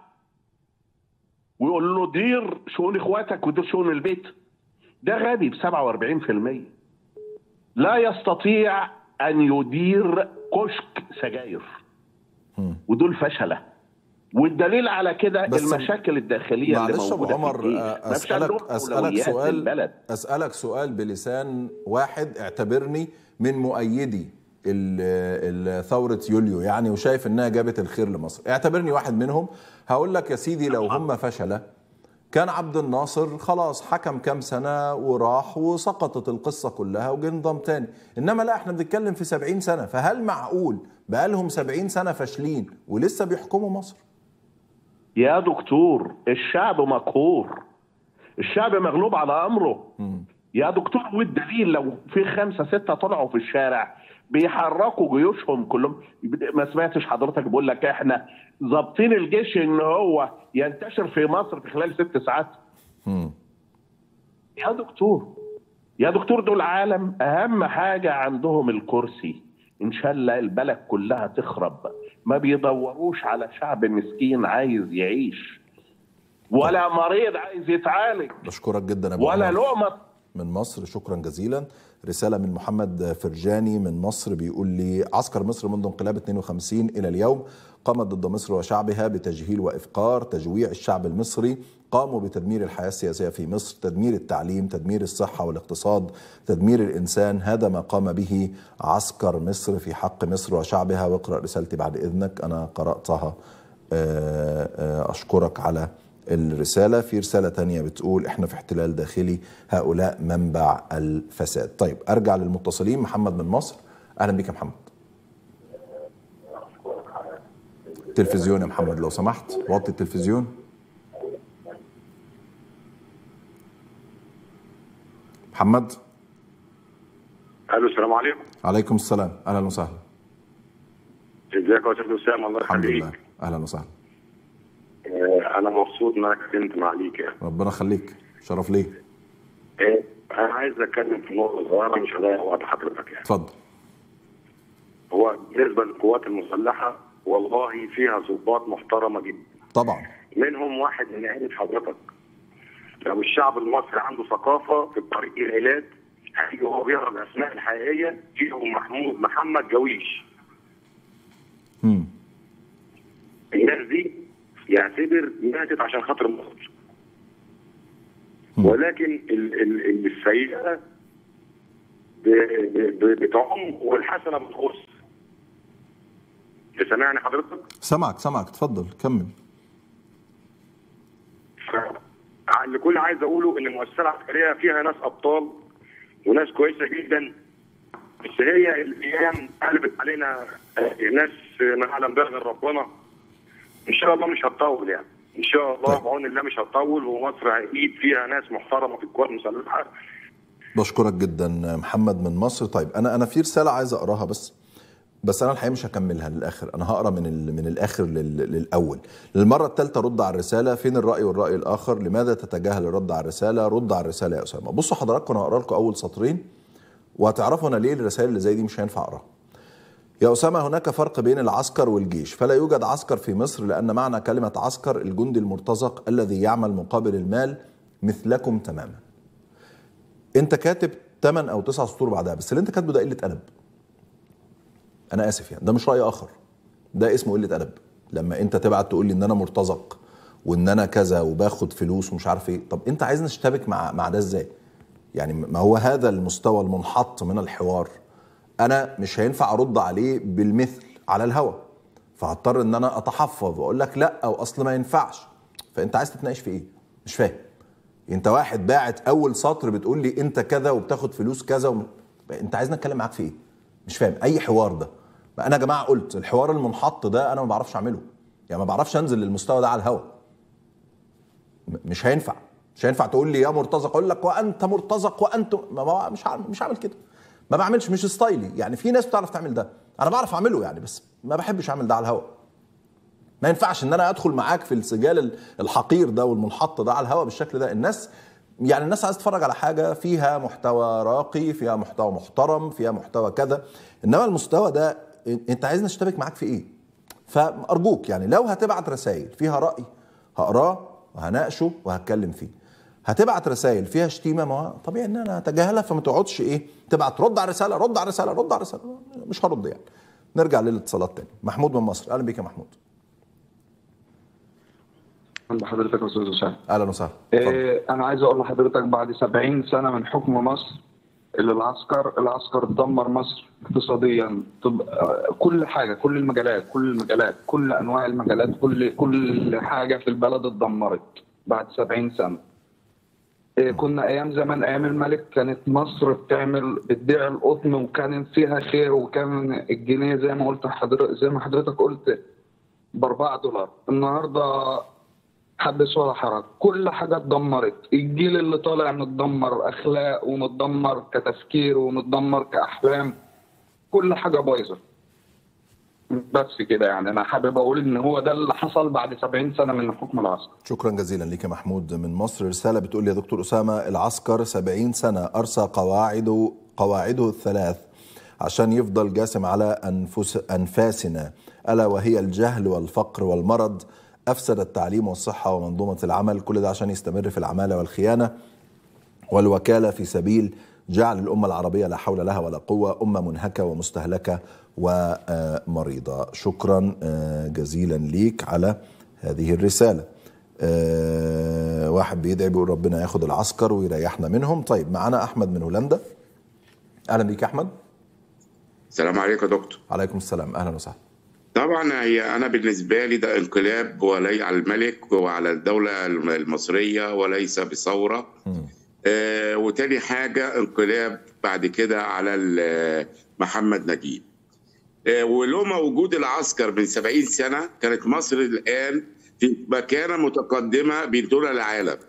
ويقول له دير شؤون اخواتك ودير شؤون البيت ده غبي ب 47% لا يستطيع ان يدير كشك سجاير ودول فشله والدليل على كده بس المشاكل الداخليه اللي معلش ابو موجوده عمر في الجيش. آه، ما فيش عندهم اسالك اسالك أولويات سؤال للبلد. اسالك سؤال بلسان واحد اعتبرني من مؤيدي ال- ال- ثورة يوليو يعني وشايف انها جابت الخير لمصر اعتبرني واحد منهم هقول لك يا سيدي لو هم فشلة كان عبد الناصر خلاص حكم كام سنة وراح وسقطت القصة كلها وجه نظام تاني إنما لا احنا بنتكلم في سبعين سنة فهل معقول بقالهم سبعين سنة فاشلين ولسه بيحكموا مصر يا دكتور الشعب مقهور الشعب مغلوب على امره يا دكتور والدليل لو في خمسه سته طلعوا في الشارع بيحركوا جيوشهم كلهم ما سمعتش حضرتك بقول لك احنا ظابطين الجيش ان هو ينتشر في مصر في خلال ست ساعات يا دكتور يا دكتور دول عالم اهم حاجه عندهم الكرسي ان شاء الله البلد كلها تخرب ما بيدوروش على شعب مسكين عايز يعيش ولا مريض عايز يتعالج بشكرك جدا يا ابو ولا عمر. لقمه من مصر شكرا جزيلا رسالة من محمد فرجاني من مصر بيقول لي عسكر مصر منذ انقلاب 52 إلى اليوم قامت ضد مصر وشعبها بتجهيل وإفقار تجويع الشعب المصري قاموا بتدمير الحياة السياسية في مصر تدمير التعليم تدمير الصحة والاقتصاد تدمير الإنسان هذا ما قام به عسكر مصر في حق مصر وشعبها واقرأ رسالتي بعد إذنك أنا قرأتها آه، آه، أشكرك على الرسالة في رسالة تانية بتقول احنا في احتلال داخلي هؤلاء منبع الفساد طيب ارجع للمتصلين محمد من مصر اهلا بك يا محمد تلفزيون يا محمد لو سمحت وطي التلفزيون محمد الو السلام عليكم عليكم السلام اهلا وسهلا ازيك يا استاذ اسامه الله الحمد يخليك لله اهلا وسهلا آه، انا مبسوط ان انا اتكلمت معاك يعني ربنا يخليك شرف لي آه، انا عايز اتكلم في نقطه صغيره مش هضيع وقت حضرتك يعني اتفضل هو بالنسبه للقوات المسلحه والله فيها ضباط محترمه جدا طبعا منهم واحد من عيله حضرتك لو الشعب المصري عنده ثقافه في طريق العلاج هيجي وهو بيقرا الاسماء الحقيقيه فيهم محمود محمد جويش الناس دي يعتبر ماتت عشان خاطر مصر ولكن ال- ال- السيئه ب- ب- ب- بتعم والحسنه بتخص سامعني حضرتك؟ سمعك سمعك اتفضل كمل اللي كل عايز اقوله ان المؤسسه العسكريه فيها ناس ابطال وناس كويسه جدا بس هي الايام قلبت علينا آه، ناس ما يعلم بها غير ربنا ان شاء الله مش هتطول يعني ان شاء الله بعون الله مش هتطول ومصر هيجيب فيها ناس محترمه في القوات المسلحه بشكرك جدا محمد من مصر طيب انا انا في رساله عايز اقراها بس بس انا الحقيقه مش هكملها للاخر انا هقرا من ال- من الاخر لل- للاول للمره الثالثه رد على الرساله فين الراي والراي الاخر لماذا تتجاهل الرد على الرساله رد على الرساله يا اسامه بصوا حضراتكم انا هقرا لكم اول سطرين وهتعرفوا انا ليه الرسائل اللي زي دي مش هينفع اقراها يا أسامة هناك فرق بين العسكر والجيش فلا يوجد عسكر في مصر لأن معنى كلمة عسكر الجندي المرتزق الذي يعمل مقابل المال مثلكم تماما انت كاتب 8 او 9 سطور بعدها بس اللي انت كاتبه ده قله ادب انا اسف يعني ده مش راي اخر ده اسمه قله ادب لما انت تبعت تقول لي ان انا مرتزق وان انا كذا وباخد فلوس ومش عارف ايه طب انت عايز نشتبك مع مع ده ازاي يعني ما هو هذا المستوى المنحط من الحوار انا مش هينفع ارد عليه بالمثل على الهوا فهضطر ان انا اتحفظ واقول لك لا او اصل ما ينفعش فانت عايز تتناقش في ايه مش فاهم انت واحد باعت اول سطر بتقول لي انت كذا وبتاخد فلوس كذا وم... انت عايزني اتكلم معاك في ايه مش فاهم اي حوار ده ما انا يا جماعه قلت الحوار المنحط ده انا ما بعرفش اعمله يعني ما بعرفش انزل للمستوى ده على الهوا م- مش هينفع مش هينفع تقول لي يا مرتزق اقول لك وانت مرتزق وانت ما ما- مش هعمل مش هعمل كده ما بعملش مش ستايلي يعني في ناس بتعرف تعمل ده انا بعرف اعمله يعني بس ما بحبش اعمل ده على الهوا ما ينفعش ان انا ادخل معاك في السجال ال- الحقير ده والمنحط ده على الهوا بالشكل ده الناس يعني الناس عايز تتفرج على حاجه فيها محتوى راقي فيها محتوى محترم فيها محتوى كذا انما المستوى ده انت عايزني اشتبك معاك في ايه فارجوك يعني لو هتبعت رسائل فيها راي هقراه وهناقشه وهتكلم فيه هتبعت رسائل فيها شتيمه ما هو طبيعي ان انا اتجاهلها فما تقعدش ايه تبعت رد على الرساله رد على الرساله رد على الرساله مش هرد يعني نرجع للاتصالات تاني محمود من مصر اهلا بيك يا محمود عند حضرتك يا استاذ اسامه اهلا وسهلا إيه انا عايز اقول لحضرتك بعد 70 سنه من حكم مصر اللي العسكر العسكر دمر مصر اقتصاديا طب آه، كل حاجه كل المجالات كل المجالات كل انواع المجالات كل كل حاجه في البلد اتدمرت بعد 70 سنه إيه كنا ايام زمان ايام الملك كانت مصر بتعمل بتبيع القطن وكان فيها خير وكان الجنيه زي ما قلت حضرتك زي ما حضرتك قلت ب 4 دولار النهارده حدث ولا حرج كل حاجة اتدمرت الجيل اللي طالع متدمر أخلاق ومتدمر كتفكير ومتدمر كأحلام كل حاجة بايظة بس كده يعني أنا حابب أقول إن هو ده اللي حصل بعد 70 سنة من حكم العسكر شكرا جزيلا لك يا محمود من مصر رسالة بتقول لي يا دكتور أسامة العسكر 70 سنة أرسى قواعده قواعده الثلاث عشان يفضل جاسم على أنفس أنفاسنا ألا وهي الجهل والفقر والمرض أفسد التعليم والصحة ومنظومة العمل كل ده عشان يستمر في العمالة والخيانة والوكالة في سبيل جعل الأمة العربية لا حول لها ولا قوة أمة منهكة ومستهلكة ومريضة شكرا آه، جزيلا ليك على هذه الرسالة آه، واحد بيدعي بيقول ربنا ياخد العسكر ويريحنا منهم طيب معنا أحمد من هولندا أهلا بيك يا أحمد السلام عليكم يا دكتور عليكم السلام أهلا وسهلا طبعا هي انا بالنسبه لي ده انقلاب ولي على الملك وعلى الدوله المصريه وليس بثوره آه وتاني حاجه انقلاب بعد كده على ال- محمد نجيب آه ولولا وجود العسكر من 70 سنه كانت مصر الان في مكانه متقدمه بين دول العالم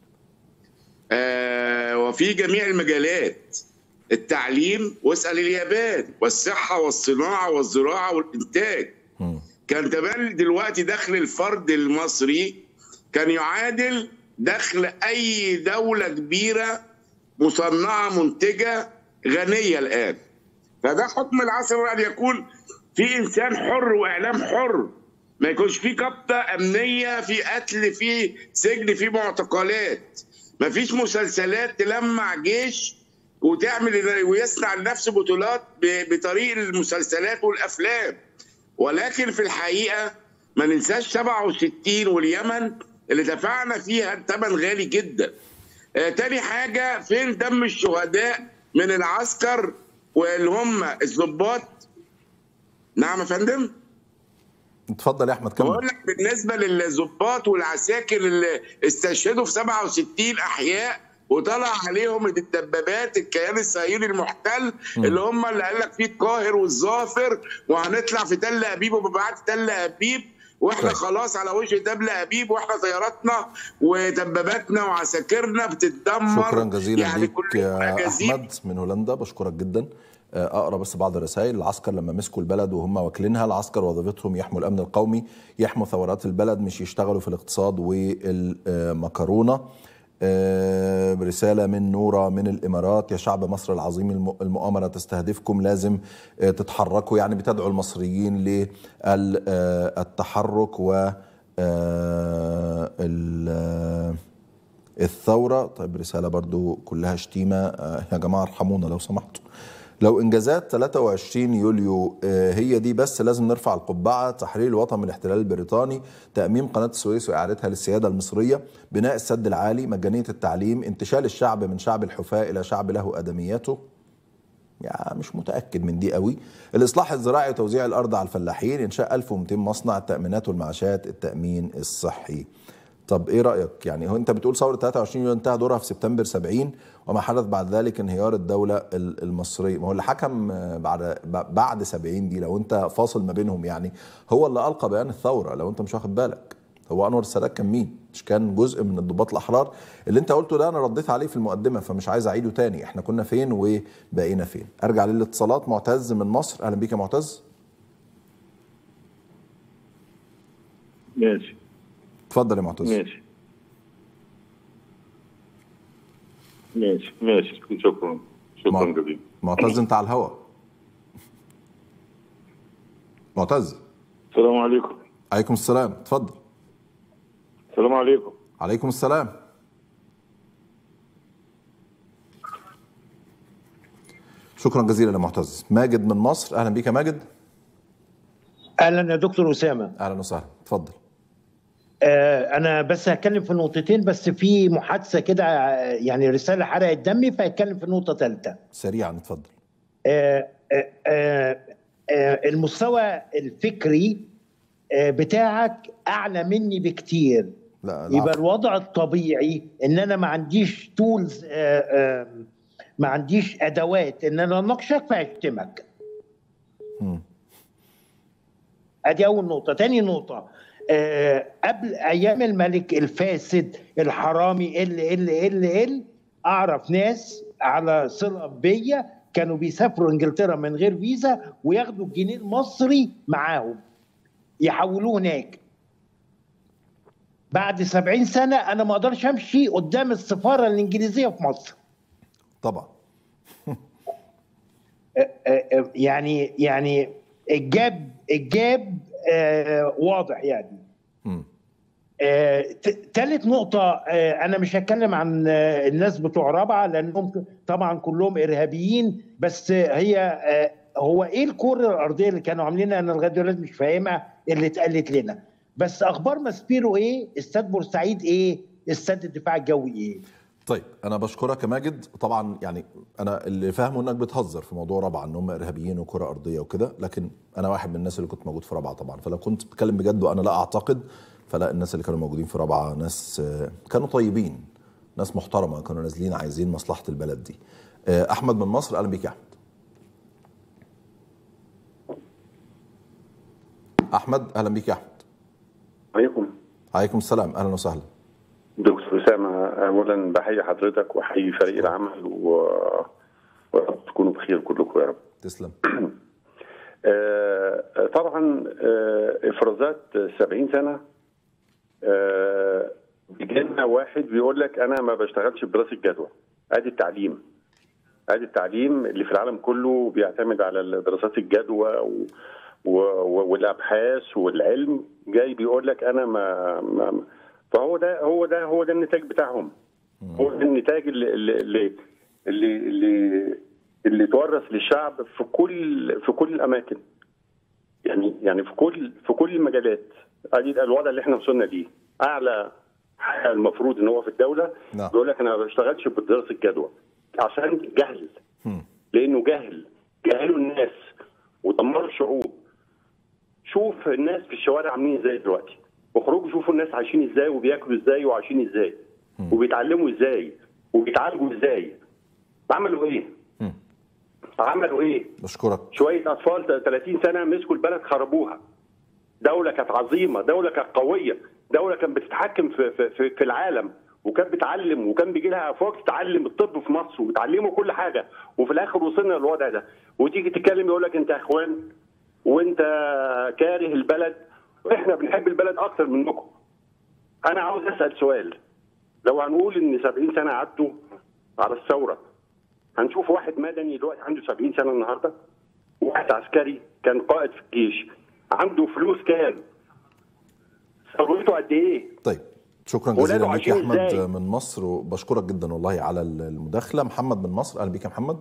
آه وفي جميع المجالات التعليم واسال اليابان والصحه والصناعه والزراعه والانتاج كان زمان دلوقتي دخل الفرد المصري كان يعادل دخل اي دوله كبيره مصنعه منتجه غنيه الان فده حكم العصر ان يكون في انسان حر واعلام حر ما يكونش في قبضه امنيه في قتل في سجن في معتقلات ما فيش مسلسلات تلمع جيش وتعمل ويصنع لنفسه بطولات ب- بطريق المسلسلات والافلام ولكن في الحقيقه ما ننساش 67 واليمن اللي دفعنا فيها ثمن غالي جدا. آه تاني حاجه فين دم الشهداء من العسكر واللي هم الضباط نعم يا فندم؟ اتفضل يا أحمد كمل بقول لك بالنسبه للضباط والعساكر اللي استشهدوا في 67 احياء وطلع عليهم الدبابات الكيان الصهيوني المحتل مم. اللي هم اللي قال لك فيه القاهر والظافر وهنطلع في تل ابيب وبعد تل ابيب واحنا طيب. خلاص على وش تل ابيب واحنا طياراتنا ودباباتنا وعساكرنا بتتدمر شكرا جزيلا يعني ليك كل يا أجازيب. احمد من هولندا بشكرك جدا آه، اقرا بس بعض الرسائل العسكر لما مسكوا البلد وهم واكلينها العسكر وظيفتهم يحموا الامن القومي يحموا ثورات البلد مش يشتغلوا في الاقتصاد والمكرونه آه، رسالة من نورة من الإمارات يا شعب مصر العظيم الم- المؤامرة تستهدفكم لازم آه، تتحركوا يعني بتدعو المصريين للتحرك و آه، ال- آه، الثورة طيب رسالة برضو كلها شتيمة آه، يا جماعة ارحمونا لو سمحتوا لو انجازات 23 يوليو آه، هي دي بس لازم نرفع القبعه تحرير الوطن من الاحتلال البريطاني تاميم قناه السويس واعادتها للسياده المصريه بناء السد العالي مجانيه التعليم انتشال الشعب من شعب الحفاه الى شعب له ادميته يعني مش متاكد من دي قوي الاصلاح الزراعي وتوزيع الارض على الفلاحين انشاء 1200 مصنع التامينات والمعاشات التامين الصحي طب ايه رايك يعني هو انت بتقول ثوره 23 يوليو انتهى دورها في سبتمبر 70 وما حدث بعد ذلك انهيار الدوله ال- المصريه ما هو اللي حكم آه، بعد ب- بعد 70 دي لو انت فاصل ما بينهم يعني هو اللي القى بيان الثوره لو انت مش واخد بالك هو انور السادات كان مين مش كان جزء من الضباط الاحرار اللي انت قلته ده انا رديت عليه في المقدمه فمش عايز اعيده تاني احنا كنا فين وبقينا فين ارجع للاتصالات معتز من مصر اهلا بيك يا معتز ماشي اتفضل يا معتز ماشي ماشي ماشي شكرا شكرا جزيلا معتز انت على الهواء معتز السلام عليكم عليكم السلام اتفضل السلام عليكم عليكم السلام شكرا جزيلا يا معتز ماجد من مصر اهلا بيك يا ماجد اهلا يا دكتور اسامه اهلا وسهلا اتفضل آه انا بس هتكلم في نقطتين بس في محادثه كده آه، يعني رساله حرقت دمي فهتكلم في نقطه ثالثه سريعا اتفضل آه آه آه آه المستوى الفكري آه بتاعك اعلى مني بكتير لا يبقى الوضع الطبيعي ان انا ما عنديش تولز ما عنديش ادوات ان انا اناقشك فاشتمك ادي اول نقطه تاني نقطه آه قبل ايام الملك الفاسد الحرامي ال ال ال ال اعرف ناس على صله بيا كانوا بيسافروا انجلترا من غير فيزا وياخدوا الجنيه المصري معاهم يحولوه هناك بعد سبعين سنة أنا ما أقدرش أمشي قدام السفارة الإنجليزية في مصر طبعا آه، آه، يعني يعني الجاب الجاب آه، واضح يعني آه، ت- تالت نقطة آه، أنا مش هتكلم عن آه، الناس بتوع رابعة لأنهم ك- طبعا كلهم إرهابيين بس آه، هي آه، هو إيه الكرة الأرضية اللي كانوا عاملينها أنا لغاية دلوقتي مش فاهمها اللي اتقالت لنا بس أخبار ماسبيرو إيه؟ استاد بورسعيد إيه؟ استاد الدفاع الجوي إيه؟ طيب انا بشكرك يا ماجد طبعا يعني انا اللي فاهمه انك بتهزر في موضوع رابعه ان هم ارهابيين وكره ارضيه وكده لكن انا واحد من الناس اللي كنت موجود في رابعه طبعا فلو كنت بتتكلم بجد وانا لا اعتقد فلا الناس اللي كانوا موجودين في رابعه ناس آه، كانوا طيبين ناس محترمه كانوا نازلين عايزين مصلحه البلد دي آه، احمد من مصر اهلا بيك يا احمد احمد اهلا بيك يا احمد عليكم عليكم السلام اهلا وسهلا دكتور اسامه اولا بحيي حضرتك وحيي فريق العمل و ورب تكونوا بخير كلكم يا رب تسلم آه، طبعا آه، افرازات 70 سنه آه، بيجينا واحد بيقول لك انا ما بشتغلش بدراسه جدوى ادي التعليم ادي التعليم اللي في العالم كله بيعتمد على دراسات الجدوى و... و... والابحاث والعلم جاي بيقول لك انا ما, ما فهو ده هو ده هو ده النتاج بتاعهم هو ده النتاج اللي اللي اللي اللي, اللي, اللي تورث للشعب في كل في كل الاماكن يعني يعني في كل في كل المجالات ادي ده الوضع اللي احنا وصلنا ليه اعلى حاجه المفروض ان هو في الدوله نعم. بيقول لك انا ما بشتغلش بدراسه جدوى عشان جهل لانه جهل جهلوا الناس ودمروا الشعوب شوف الناس في الشوارع عاملين ازاي دلوقتي اخرجوا شوفوا الناس عايشين ازاي وبياكلوا ازاي وعايشين ازاي وبيتعلموا ازاي وبيتعالجوا ازاي عملوا ايه عملوا ايه بشكرك شويه اطفال 30 سنه مسكوا البلد خربوها دوله كانت عظيمه دوله كانت قويه دوله كانت بتتحكم في في, في, في العالم وكانت بتعلم وكان بيجي لها افواج تتعلم الطب في مصر وتعلموا كل حاجه وفي الاخر وصلنا للوضع ده وتيجي تتكلم يقول لك انت يا اخوان وانت كاره البلد واحنا بنحب البلد اكتر منكم انا عاوز اسال سؤال لو هنقول ان 70 سنه عدوا على الثوره هنشوف واحد مدني دلوقتي عنده 70 سنه النهارده واحد عسكري كان قائد في الجيش عنده فلوس كام ثروته قد ايه طيب شكرا ولاده جزيلا لك يا عايشين احمد إزاي؟ من مصر وبشكرك جدا والله على المداخله محمد من مصر اهلا بك يا محمد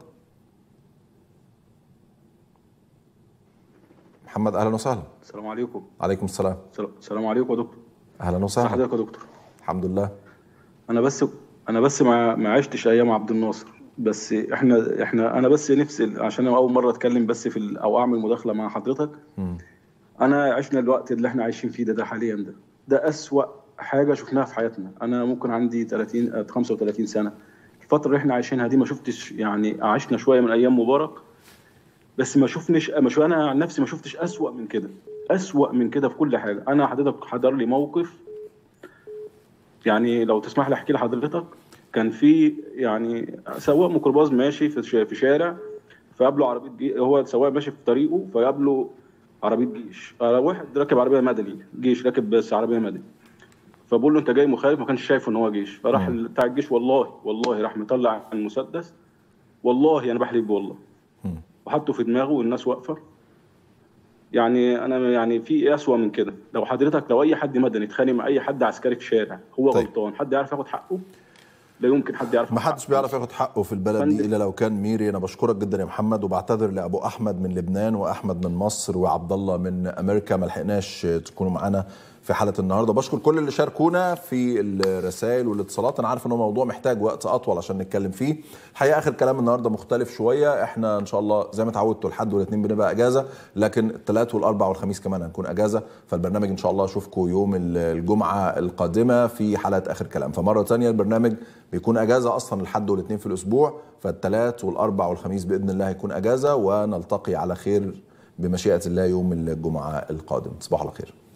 محمد اهلا وسهلا السلام عليكم عليكم السلام السلام عليكم يا دكتور اهلا وسهلا حضرتك يا دكتور الحمد لله انا بس انا بس ما ما عشتش ايام عبد الناصر بس احنا احنا انا بس نفسي عشان أنا اول مره اتكلم بس في ال- او اعمل مداخله مع حضرتك انا عشنا الوقت اللي احنا عايشين فيه ده ده حاليا ده ده اسوأ حاجه شفناها في حياتنا انا ممكن عندي 30 آه، 35 سنه الفتره اللي احنا عايشينها دي ما شفتش يعني عشنا شويه من ايام مبارك بس ما شفنش ما شو انا عن نفسي ما شفتش اسوأ من كده اسوأ من كده في كل حاجه انا حضرتك حضر لي موقف يعني لو تسمح لي احكي لحضرتك كان في يعني سواق ميكروباص ماشي في ش- في شارع فقابله عربيه جي هو سواق ماشي في طريقه فيقابله عربيه جيش آه، واحد راكب عربيه مدني جيش راكب بس عربيه مدني فبقول له انت جاي مخالف ما كانش شايف ان هو جيش فراح ال- بتاع الجيش والله والله راح مطلع المسدس والله انا بحلف والله وحطه في دماغه والناس واقفه يعني انا يعني في ايه اسوأ من كده لو حضرتك لو اي حد مدني اتخانق مع اي حد عسكري في شارع هو طيب. غلطان حد يعرف ياخد حقه لا يمكن حد يعرف ما حدش بيعرف ياخد حقه في البلد دي الا لو كان ميري انا بشكرك جدا يا محمد وبعتذر لابو احمد من لبنان واحمد من مصر وعبد الله من امريكا ما لحقناش تكونوا معانا في حلقه النهارده بشكر كل اللي شاركونا في الرسائل والاتصالات انا عارف ان هو موضوع محتاج وقت اطول عشان نتكلم فيه الحقيقه اخر كلام النهارده مختلف شويه احنا ان شاء الله زي ما اتعودتوا الحد والاثنين بنبقى اجازه لكن الثلاث والاربع والخميس كمان هنكون اجازه فالبرنامج ان شاء الله اشوفكم يوم الجمعه القادمه في حلقه اخر كلام فمره ثانيه البرنامج بيكون اجازه اصلا الحد والاثنين في الاسبوع فالثلاث والاربع والخميس باذن الله هيكون اجازه ونلتقي على خير بمشيئه الله يوم الجمعه القادم تصبحوا على خير